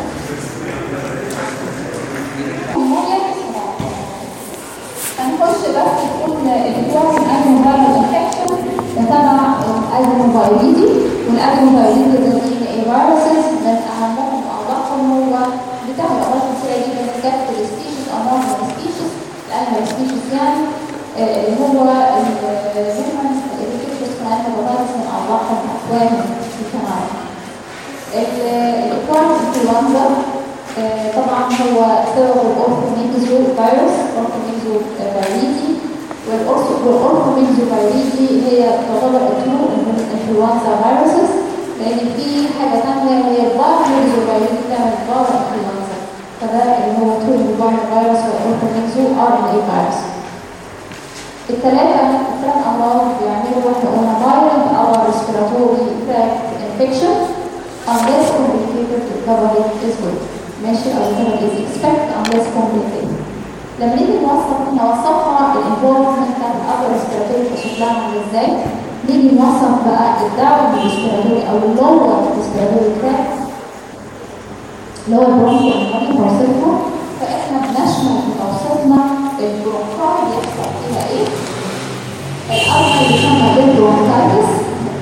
هنخش بس نقول الكورس الادينوفايرال انفكشن ده تبع الادينوفايريدي والادينوفايريدي ده دي ايه فيروسز من اهمهم واوضحهم هو بتاع الامراض كتيره جدا كابيتال سبيشيز او نورمال سبيشيز الانيمال سبيشيز يعني آه، اللي هو الهيومن الريكيتشس كمان فيروس من اوضحهم افواههم في كمان الاكوان انفلونزا آه، طبعا هو سبب الاورثوميكزو فيروس اورثوميكزو فيروسي والاورثوميكزو فيروسي هي تعتبر الترو انفلونزا فيروسز لان في حاجه ثانيه هي البايوميكزو فيروسي بتعمل بايو انفلونزا فده اللي هو ترو بايو فيروس والاورثوميكزو ار ان اي فيروس الثلاثه الثلاث امراض بيعملوا واحده قلنا فايرال او ريسبيراتوري تراكت انفكشن unless complicated recovery is good ماشي او recovery is expected unless complicated لما نيجي نوصف احنا وصفنا الانفولفمنت بتاعت الابر ريسبيراتوري شكلها عامل ازاي نيجي نوصف بقى الداون ريسبيراتوري او اللور ريسبيراتوري تراكت اللي هو البرونكو اللي توصفها فاحنا بنشمل في توصيفنا البرونكاي بيحصل فيها ايه الأول يسمى بالبرونكايتس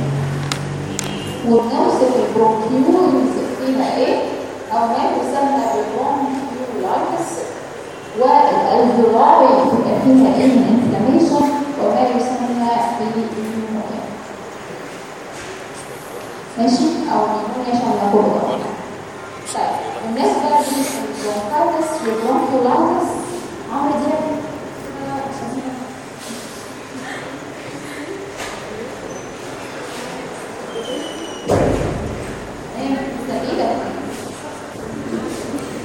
وبنوصف البرونكيولز فيها ايه او ما يسمى بالبرونكيولايتس والالفيولاي بيبقى فيها ايه من انفلاميشن وما يسمى بالنيمونيا ماشي او نيمونيا شامله كله طيب بالنسبه للبرونكايتس والبرونكيولايتس عمرو دي ايه ده ايه ده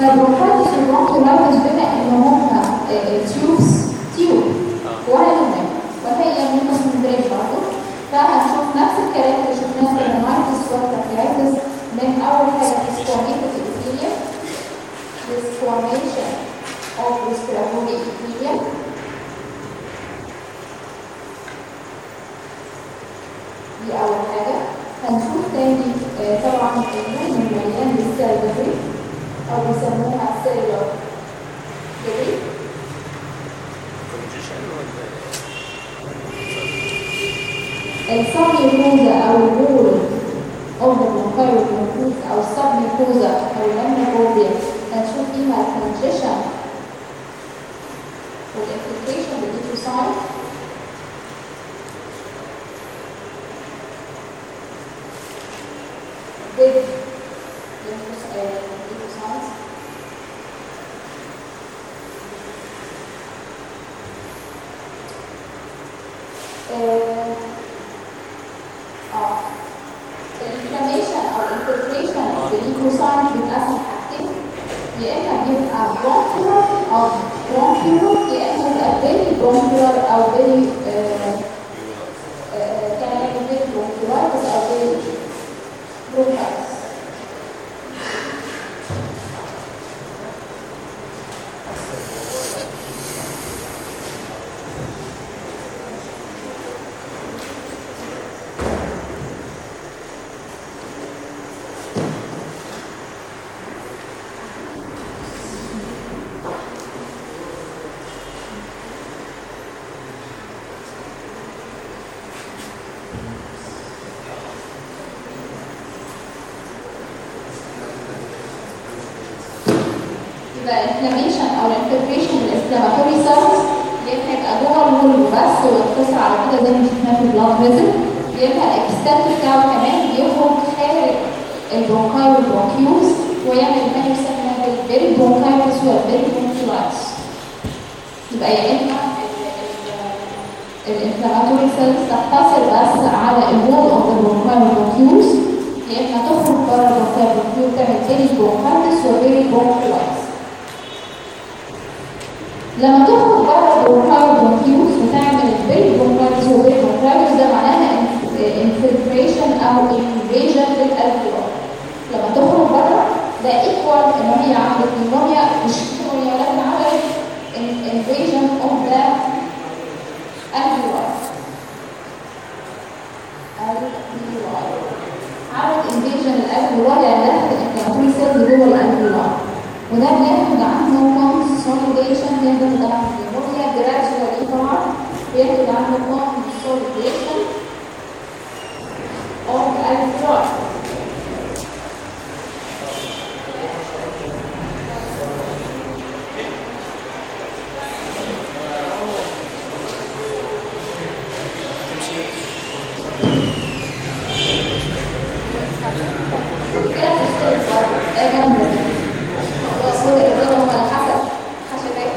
فالبرونكايتس والبرونكولايتس بما ان هم تيوبس تيوب ولا يهم وهي ميكوس ممبرين برضه فهنشوف نفس الكلام اللي شفناه في المايتس والبرونكايتس من اول حاجه سكواميتس epithelium this formation of respiratory epithelium دي أول حاجة هنشوف تاني آه، طبعا اللون المليان بالسيل دبري أو بيسموها سيلر دبري كونجيشن ولا السبميكوزا أو البول أو البرونكايوس أو السبميكوزا أو اللامنوفوبيا هنشوف فيها الكونجيشن والانفلتريشن بالإيتوسايت with lymphocytes. آه، اه الانفلاميشن او الانفلتريشن في الليكوسايت بيتقسم حاجتين يا اما بيبقى برونكيولار او برونكيولار يا اما بيبقى فيري برونكيولار او فيري كان فيري برونكيولايتس او فيري برونكايتس يبقى الانفلاميشن او الانفلتريشن الانفلاماتوري سيلز يبقى يبقى جوه الولد بس ويقتصر على كده زي ما شفناه في البلاد فيزل يبقى الاكستنت بتاعه كمان بيخرج خارج البرونكاي والبرونكيوز ويعمل ما يسمى بالبيري برونكايتس والبيري برونكيولايتس يبقى يا اما الانفلاماتوري سيلز تقتصر بس على الوول اوف البرونكاي والبرونكيوز يا اما تخرج بره البرونكاي والبرونكيوز تعمل بيري برونكايتس وبيري برونكيولايتس لما تخرج بره البرونكاي والبرونكيوز وتعمل البيري برونكايتس وبيري برونكيولايتس ده معناها انفلتريشن او انفيجن للالفيول لما تخرج بره ده ايكوال ان هي عملت نيمونيا مش نيمونيا ولكن عملت انفيجن اوف ذا الفيول الفيول عملت انفيجن الالفيول يعني دخلت الانفلاماتوري سيلز جوه الالفيول وده بياخد عنه consolidation بياخد عنه نيمونيا gradually طبعا بياخد عنه consolidation of الالفيول كده بتشتغل بره ده جنب وصول الرضا هم على حسب خشبات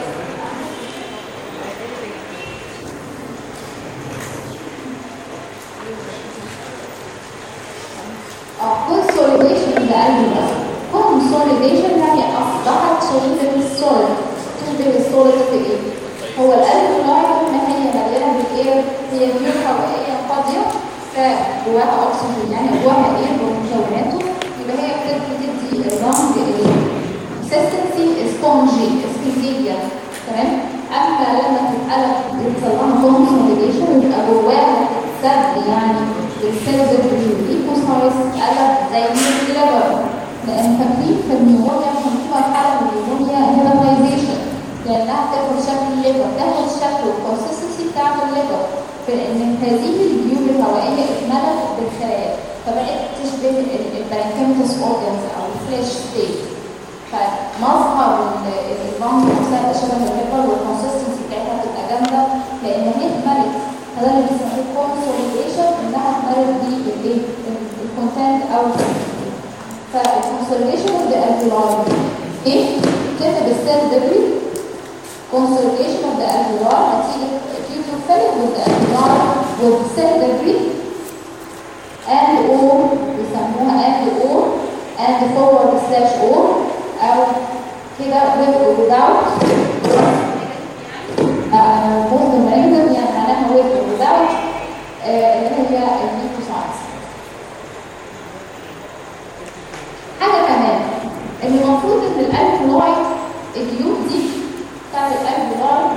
اه consolidation ده قلبي بس consolidation يعني اصبحت شبيهه بالسوليد تشبه السوليد في ايه؟ هو القلب اللايف ما هي مليانه بالاير هي بيور هوائيه فاضيه فجواها اكسجين يعني جواها اير بمكوناته يبقى هي بتدي بتدي الرمز ايه؟ consistency spongy spongy تمام اما لما تتقلب يحصل لها consolidation يبقى جواها تتسد يعني السيلز الليكوسايتس تتقلب زي الليفر لان فاكرين في النيمونيا كان في مرحله من النيمونيا هيباتايزيشن لانها بتاخد شكل الليفر تاخد شكل الكونسستنسي بتاعت الليفر في ان هذه الجيوب الهوائيه اتملت بالخلايا فبقت تشبه البرانكيمتس اورجنز او الفليش ستيت فمظهر اللنج نفسها شبه الليفر والكونسستنسي بتاعتها بتبقى جامده لان هي اتملت فده اللي بيسموه كونسوليديشن انها اتملت بالايه الكونتنت او فالكونسوليديشن اوف ذا الفيولار ايه كتب السيل دبري consolidation of the alveolar نتيجة acute filling with the alveolar with cell debris and or بيسموها and or and forward slash or أو كده with or without both negative يعني معناها with or without آه، اللي هي الليكوسايتس حاجة كمان ان المفروض ان الالكلويد اليوم دي بتاع الالكلويد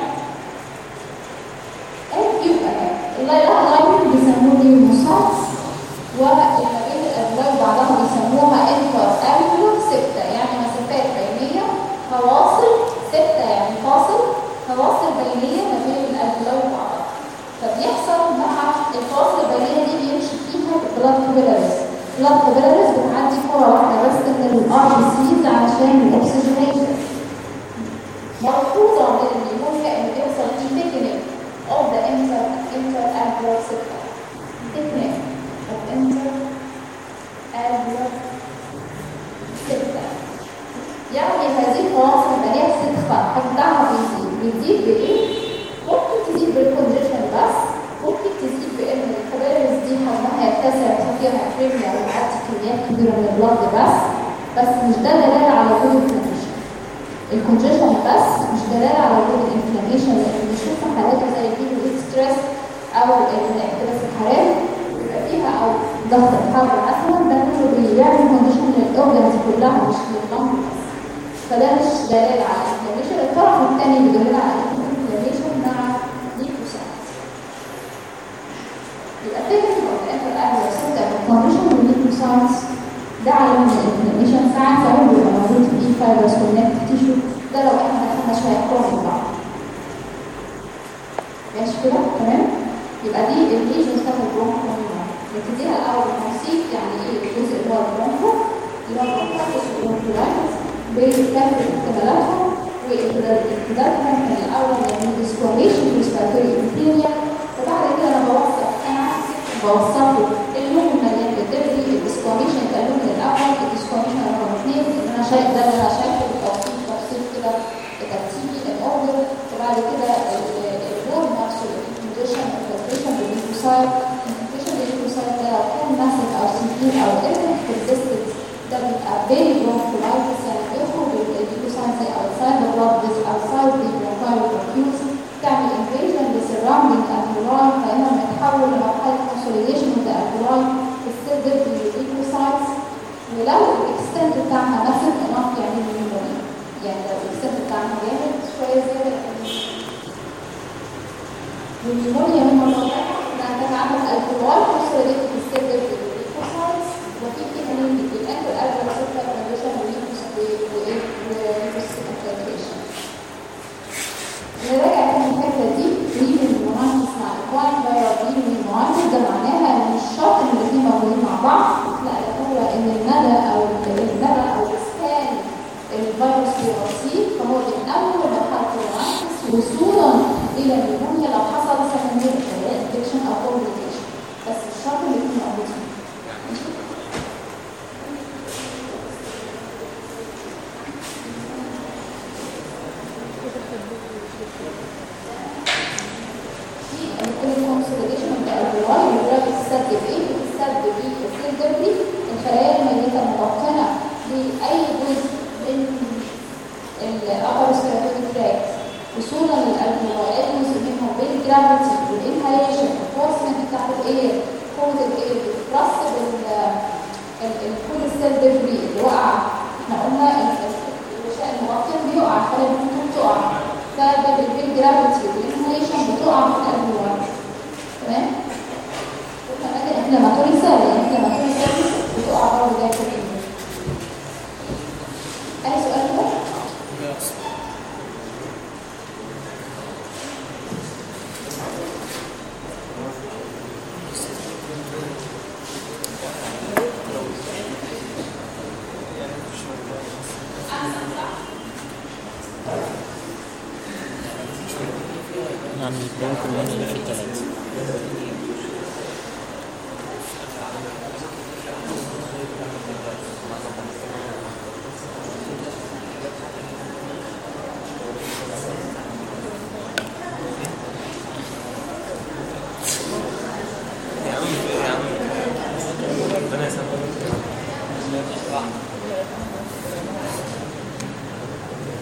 يبقى اللي لها لاين بيسموه ليموسايتس وما بين الالكلويد بعضها بيسموها انتر الكلو ستة يعني مسافات بينية فواصل ستة يعني فاصل فواصل بينية ما بين الالكلويد وبعضها فبيحصل مع الفواصل البينية دي بيمشي فيها البلاد كابيلاريز البلاد كابيلاريز بتعدي كرة واحدة بس من الار بي سيز علشان الاكسجينيشن ملحوظة من النيمونيا ان بيحصل فيه thickening of the inter interalveolar septum thickening of interalveolar septum يعني هذه الفواصل البينية بتتخن حجمها بيزيد بيزيد بايه؟ ممكن تزيد بالكونجيشن بس ممكن تزيد بان الكبارز دي حجمها يتسع فيها كريميا ويعدي كميات كبيره من البلد بس بس مش ده دلاله على وجود الكونجيشن الكونجيشن بس مش دلاله على وجود الانفلاميشن لان بنشوف حالات زي دي ستريس او الاحتباس الحراري بيبقى فيها او ضغط الحر مثلا ده كله بيعمل كونديشن للاورجنز كلها مش لللنج بس فده مش دلاله على الانفلاميشن الطرف الثاني بيدل على الانفلاميشن مع ليكوسايتس يبقى فكره الاخر اهل وسته الكونديشن والليكوسايتس ده علم من الانفلاميشن ساعات كمان بيبقى موجود في الاي فايبرز كونكت تيشو ده لو احنا دخلنا شويه كورس بعض ماشي كده تمام يبقى دي الليجنز بتاعت البرونكو نبتديها الاول بالتوصيف يعني ايه الجزء اللي هو البرونكو اللي هو البرونكو والبرونكولايتس بكافه احتمالاتهم وامتدادهم من الاول يعني ديسكوميشن ريسبيراتوري انفيريا وبعد كده انا بوصف انا بوصفه اللون المليان بالدبري الديسكوميشن كاللون الاول الديسكوميشن رقم اثنين ان انا شايف ده اللي انا شايفه بالتوصيف توصيف كده بترتيبي الاوردر وبعد كده اللون نفسه الكونديشن الكونديشن بالليكوسايد الكونديشن بالليكوسايد ده لو كان ماسك او سيفير او ايرنت بيرسيستنت ده بيبقى فيري برونكولايتس يعني بيخرج الليكوسايد زي اوتسايد ذا بلاد فيز اوتسايد ذا برونكايل برفيوز تعمل انفيجن للسراوندينج الفيراي فهنا بنتحول لمرحله كونسوليديشن اوف ذا الفيراي في السيل ديفل للليكوسايدز ولو الاكستنت بتاعها ماسك انف يعني نيمونيا يعني لو الاكستنت بتاعها جامد شويه زياده والنيمونيا من مصادرها انها تتعمل الفيراي كونسوليديشن في السيل ديفل للليكوسايدز وفي كمان الانتر الفيراي سيركل كونديشن وليكوسايديشن نراجع تاني الفكره دي ريم المهندس مع الاكوان فيروس ريم المهندس ده معناها ان مش شرط ان الاثنين موجودين مع بعض لا ده هو ان المدى او المدى او اسكان الفيروس الوراثي فهو من اول مرحله المهندس وصولا الى النمونيا لو حصل سكندري انفكشن او كومبليكيشن بس مش شرط ان الاثنين موجودين الكونسوليديشن اوف ذا الفيراي الفيراي بتستد بايه؟ بتستد بالسيلدرلي الخلايا الميته المتوطنه لاي جزء من الابر سيراتوري تراكت وصولا للالفيراي جزء منهم بالجرافيتي والانهاليشن الفورسمنت بتاعت الاير قوه الاير بلس الكل السيل دبري اللي وقع احنا قلنا الغشاء المغطي بيقع الخلايا ممكن تقع فده بالجرافيتي والانهاليشن بتقع من الالفيراي تمام وكمان الانفلاماتوري سيل الانفلاماتوري سيل بتقع برضه جايه في اي سؤال كده؟ نعم البرونكو المنشأ في الثلاثة يا عم يا عم ربنا يسامحك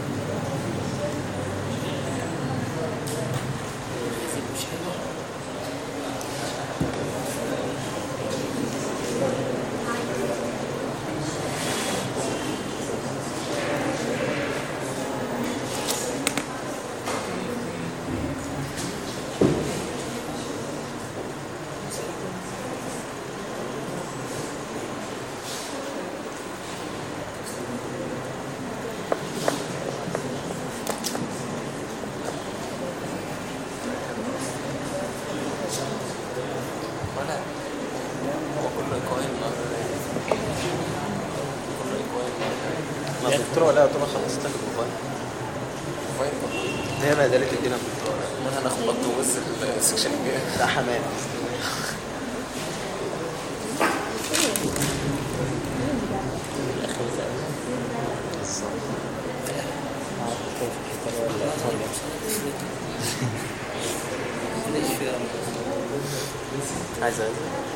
ما الدكتورة ولا طبعا خلصت لك الموبايل هي ما قالت ادينا الدكتورة ما انا خبطته بس السكشن الجاي لا حمام الأخير ده معرفش كيف الحكاية ولا طالع ليش في عايز اقول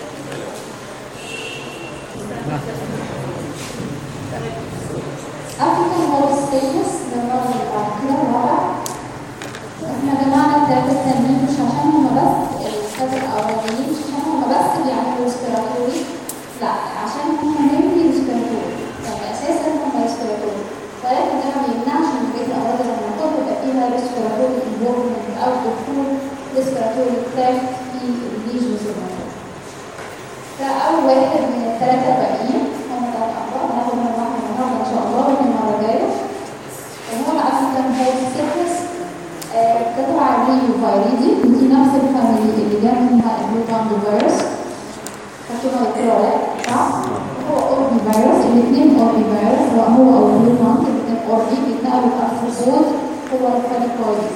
African Health Status ده المرة اللي بعد كده الرابع احنا جمعنا التلاتة التانيين مش عشان هما بس الثلاثة الأولانيين مش عشان هما بس بيعملوا ريسبيراتوري لا عشان هما mainly ريسبيراتوري يعني أساسا هما ريسبيراتوري ولكن ده ما بيمنعش إن بقية الأمراض اللي هناخدها يبقى فيها ريسبيراتوري انفولفمنت أو دخول ريسبيراتوري تراكت في الليجنز الموجودة فأول واحد من الثلاثة الباقيين هم ثلاث أمراض هناخد منهم واحد النهارده إن شاء الله ومن المرة الجاية وهو الأفريكان هيلث سيكنس قطع الريو فايريدي ودي نفس الفاميلي اللي جاب منها البلوتاند فيروس خدتوها الكلورات صح؟ هو أوربي فيروس الاثنين أوربي فيروس هو هو أو البلوتاند الاثنين أوربي بيتنقلوا الأرثروبود هو الفانيكويدز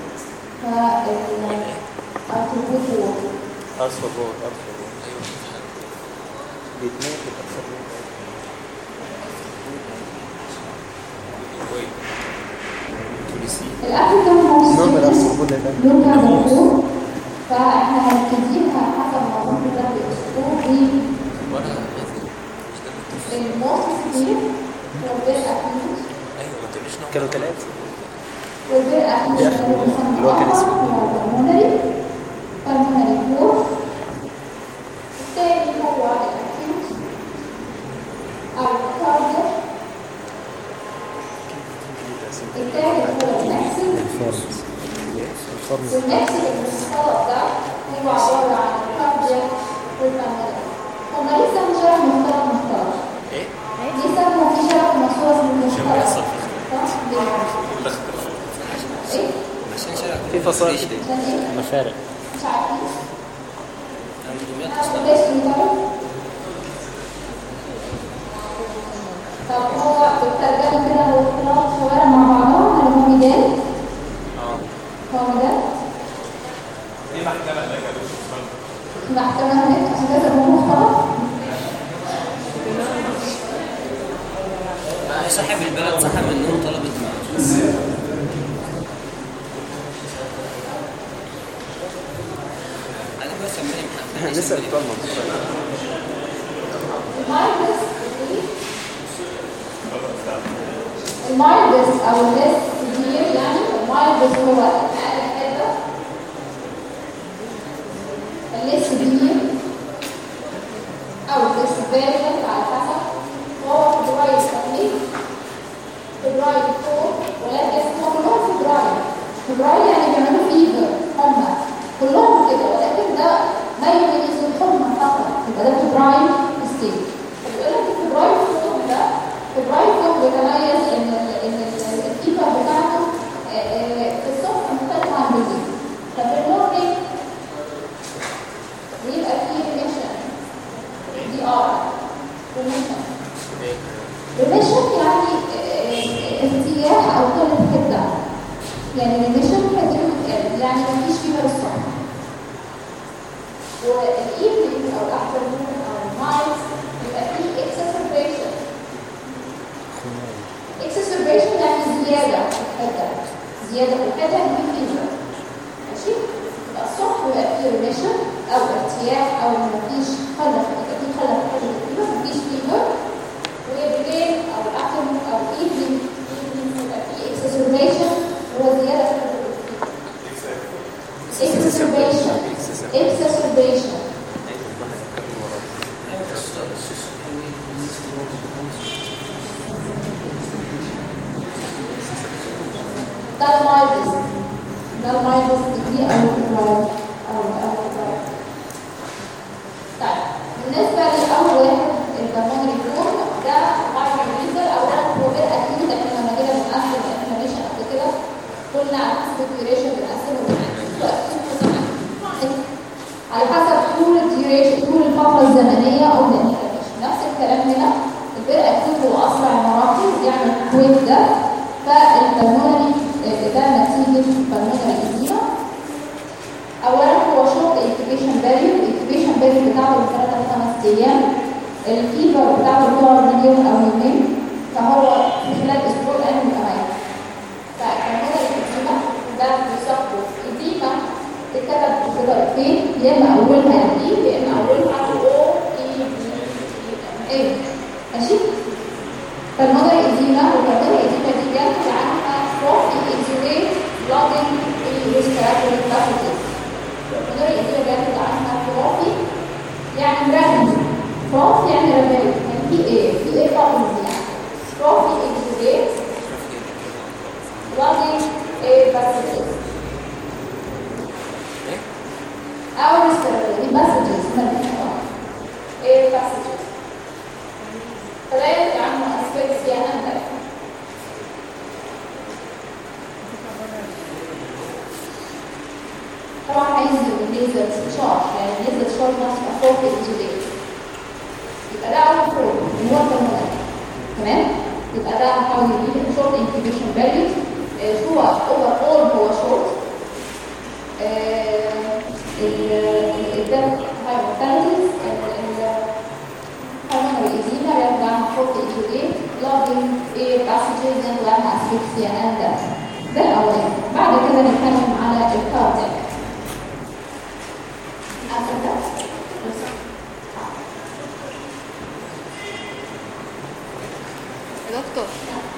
فالأرثروبود هو ارثر رود ارثر رود بيتنين في الارثر رود الافريكان هوست نعم الارثر رود ده له كذا دكتور فاحنا هنبتديها حسب ما ممكن ده بالاسلوب وانا مش ده الدكتور. بالموست كتير والبير اكيد ايوه ما تقوليش نوع كانوا ثلاثة والبير اكيد يا أخي، اللي هو كان اسمه. بالمونري بالمونري كور الثاني هو الاكيوت او الكارديو الثالث هو الماكسيم الفورمز الفورمز والنفس المختلط ده هو عبارة عن الكاردياك والبلمونري هما ليه سموا شرح مختلط مختلط؟ ايه ليه سموا في شرح مشهور اسمه عشان مختلط؟ بيحصل صح؟ ليه؟ كل اختلاف ايه؟ عشان شارع في فصائل عشان ايه؟ مفارق مش عارفين؟ عند دمياط انا اصلا بلاش طيب طب هو بالترجمة كده هو اختلاط شوارع مع بعضها هل هو ميدان؟ اه هو ميدان؟ دي محكمه هناك يا دكتور محكمة هناك عشان كده هو مختلط آه، صاحب البلد صحى من النوم طلبت معاه انا بس سميني محمد لسه بتوع المنطقة المايلدس او الليس كبير يعني المايلدس هو اقل حاجه الليس كبير او الليس فيرجن على حسب هو فبراير تقليد فبراير فوق ولكن هم كلهم فبراير فبراير يعني بيعملوا فيفر هم كلهم كده ولكن ده ما يميز الحمى فقط يبقى ده فبراير ستيج فبيقول لك الفبراير فوق ده فبراير فوق بيتميز ان ال- ان ال- الفيفر بتاعته آه، آه، في الصبح مختلف عن بالليل ففي المورنينج بيبقى فيه ريميشن دي ار ريميشن ريميشن يعني آه، ارتياح او قله حده يعني ريميشن يعني مفيش فيها الصبح والايفنينج او الافترنون او النايت يبقى فيه اكسسربيشن اكسسربيشن يعني زياده في الحده زياده في الحده دي فيفر ماشي يبقى الصبح يبقى فيه ريميشن او ارتياح او مفيش خلف يبقى فيه خلف في حده الفيفر مفيش فيفر وبالليل او الافترنون او ايفنينج يبقى فيه اكسسربيشن وزياده في حده الفيفر exacerbation exacerbation ده المايدس ده المايدس دي او الفرايد او او الفرايد طيب بالنسبه لاول واحد البلمونري فورم ده فايرال ريزر اولا هو غير اكيد احنا لما جينا بنقسم الانفلاميشن قبل كده قلنا على حسب الديوريشن بنقسمه بنقسمه على حسب طول الديوريشن طول الفتره الزمنيه او الانفلاميشن نفس الكلام هنا البرء اكيد هو اسرع مراحل بيعمل الفيبر بتاعته بتقعد من يوم او يومين فهو في خلال اسبوع الان بيبقى ميت فالمودر الإديمة ده بيصابه إديمة اتكتب بطريقتين يا اما اولها اي يا اما اولها او اي بي اي ماشي فالمودر إديمة والمودر الإديمة دي بينتج عنها بروفي اكزوليت بلوجينج الريسبيراتوري باسجز المودر الإديمة بينتج عنها بروفي يعني مرمز بروف يعني رمز يعني في ايه في ايه بابلز يعني بروفي اكزوليت logging a passages. Our respiratory messages a passages. فلا يدري عنه أسفكسيا أنت طبعا عايز الليزر شارج يعني الليزر شارج نفسه فوق الانسولين يبقى ده أول بروب اللي هو الهرمونات تمام يبقى ده هحاول يجيب شورت انكيبيشن فاليوز هو اوفر اول هو شورت الدم هايبوثالاموس الهرمونال ايزيما يرجع عن فوق الانسولين لوجين ايه باسجز ينتج عنها اسفكسيا اند ده الاولاني بعد كده نتكلم على الكاردياك يا دكتور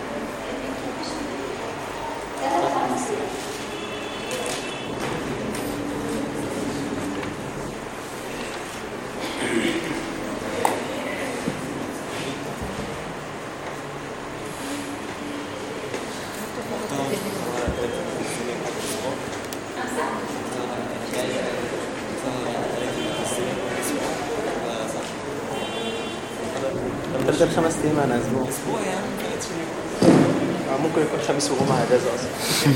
طب ده الخمس ايام انا اسبوع اسبوع يعني ثلاث شهور آه، ممكن يكون خميس وجمعه اجازه اصلا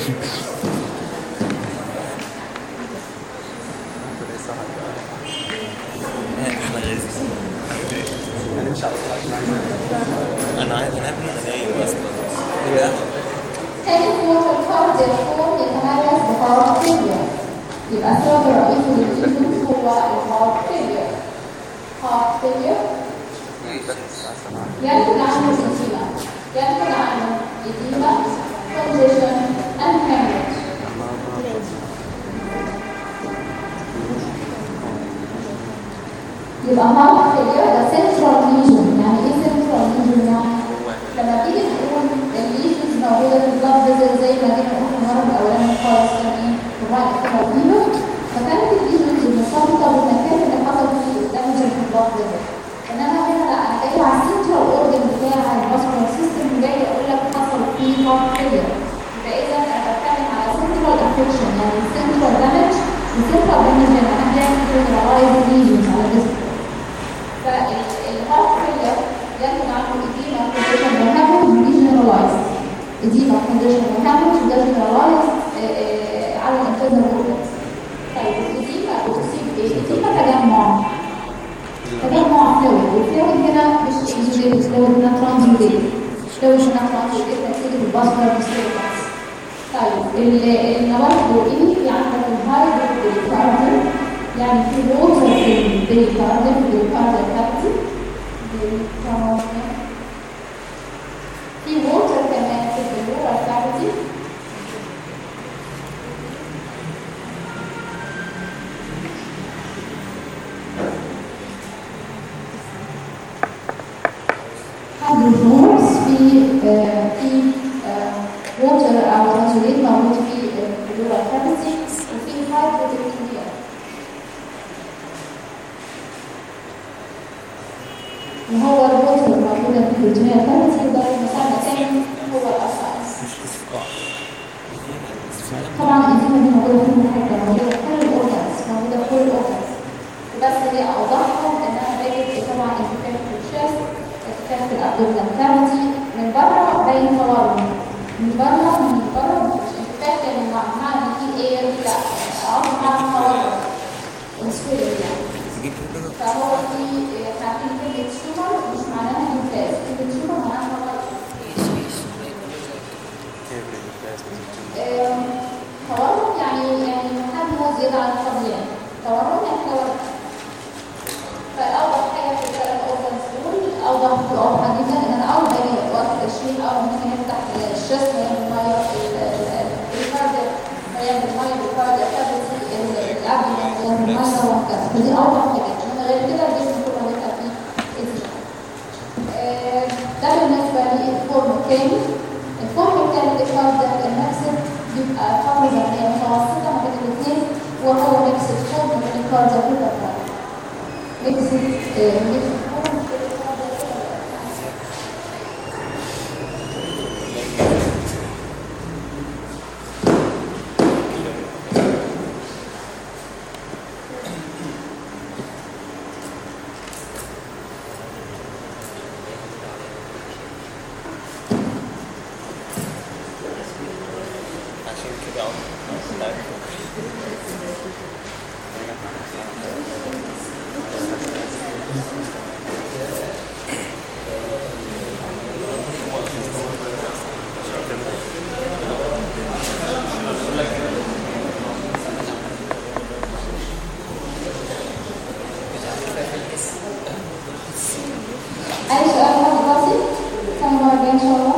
ربنا يسهل بقى. احنا غازي هنمشي على طول عشان عايز انا عايز انا ابني انا نايم اصلا ايه تاني كوارتر كاردياك فورم يتميز بهارت فيلير يبقى السبب الرئيسي للإيزوس هو الهارت فيلير هارت فيلير ينتج عنه الإديمة ينتج عنه إديمة congestion and hemorrhage يبقى هارت فيلير ده central lesion يعني ايه central lesion يعني لما تيجي تقول الليجنز موجوده في البلاد فيزل زي ما جينا قلنا المره الاولانيه خالص كان ايه الرايت كده فيبر فكانت الليجنز مرتبطه بالمكان اللي حصل فيه الدمج في البلاد فيزل انما هنا لا انا جاي على السنترال اورجن بتاع الفاسكولار سيستم جاي اقول لك حصل فيه هارت فيلير يبقى اذا انا بتكلم على سنترال افكشن يعني سنترال دامج السنترال دامج يعني انا هعمل جنرالايز ليجنز على جسمي فالهارت فيلر ينتج عنه إديمة كونديشن وهامج ريجنرالايز إديمة كونديشن وهامج ده جنرالايز على الانترنال اورجنز طيب الإديمة بتصيب إيه؟ الإديمة تجمع تجمع فلويد والفلويد هنا مش اكزوجينيك فلويد هنا ترانزيتيف فلويد هنا ترانزيتيف نتيجة الباسكولار ديستربنس طيب ال- النواه الدوري في عندك الهايدروكاربون يعني في ووتر في البريكارديوم البريكارديوم كابتي في ووتر كمان في البلورال كافيتي هيدروفورس في آه، في ووتر او ترانزوليت موجود في البلورال كافيتي وفي هايدروكاربون وهو الوتر الموجودة في الجنيه الكافيتي وده المساعدة الثاني هو الأساس طبعا الإنزيمة دي موجودة في كل حتة موجودة في كل الأورجانز موجودة في كل الأورجانز بس هي أوضحهم إنها بقت طبعا انتفاخ في الشيست انتفاخ في الأبدومينال كافيتي من بره باين تورم من بره من بره مش انتفاخ يعني مع معنى إن في اير لا عمر معنى تورم وسويلنج يعني فهو في تعرفين كلمة شومر مش معناها انفاس كلمة شومر معناها مرض آم، تورم يعني يعني حجمه زيادة عن الطبيعي تورم يعني تورم فالأول حاجة في الثلاث أورجانز دول واضحه بتبقى واضحه جدا ان انا اول ما اجي وقت التشريح اول ما اجي افتح الشست هيعمل ميه الريكاردر هيعمل ميه الريكاردر كابتي الابدن هيعمل ميه وهكذا فدي اوضح حاجه انما غير كده الجسم كله هيبقى فيه ازمه آه، ده بالنسبه للفورم الثاني الفورم الثالث الكاردياك المكسد بيبقى فتره زمنيه متوسطه ما بين الاثنين وهو ميكسد فورم ما بين الكاردياك والبركاردياك ميكسد آه، ميكسد فورم ما بين الكاردياك والبركاردياك عشان كده عمري أي سؤال واحد بسيط؟ ثاني مرة جاية إن شاء الله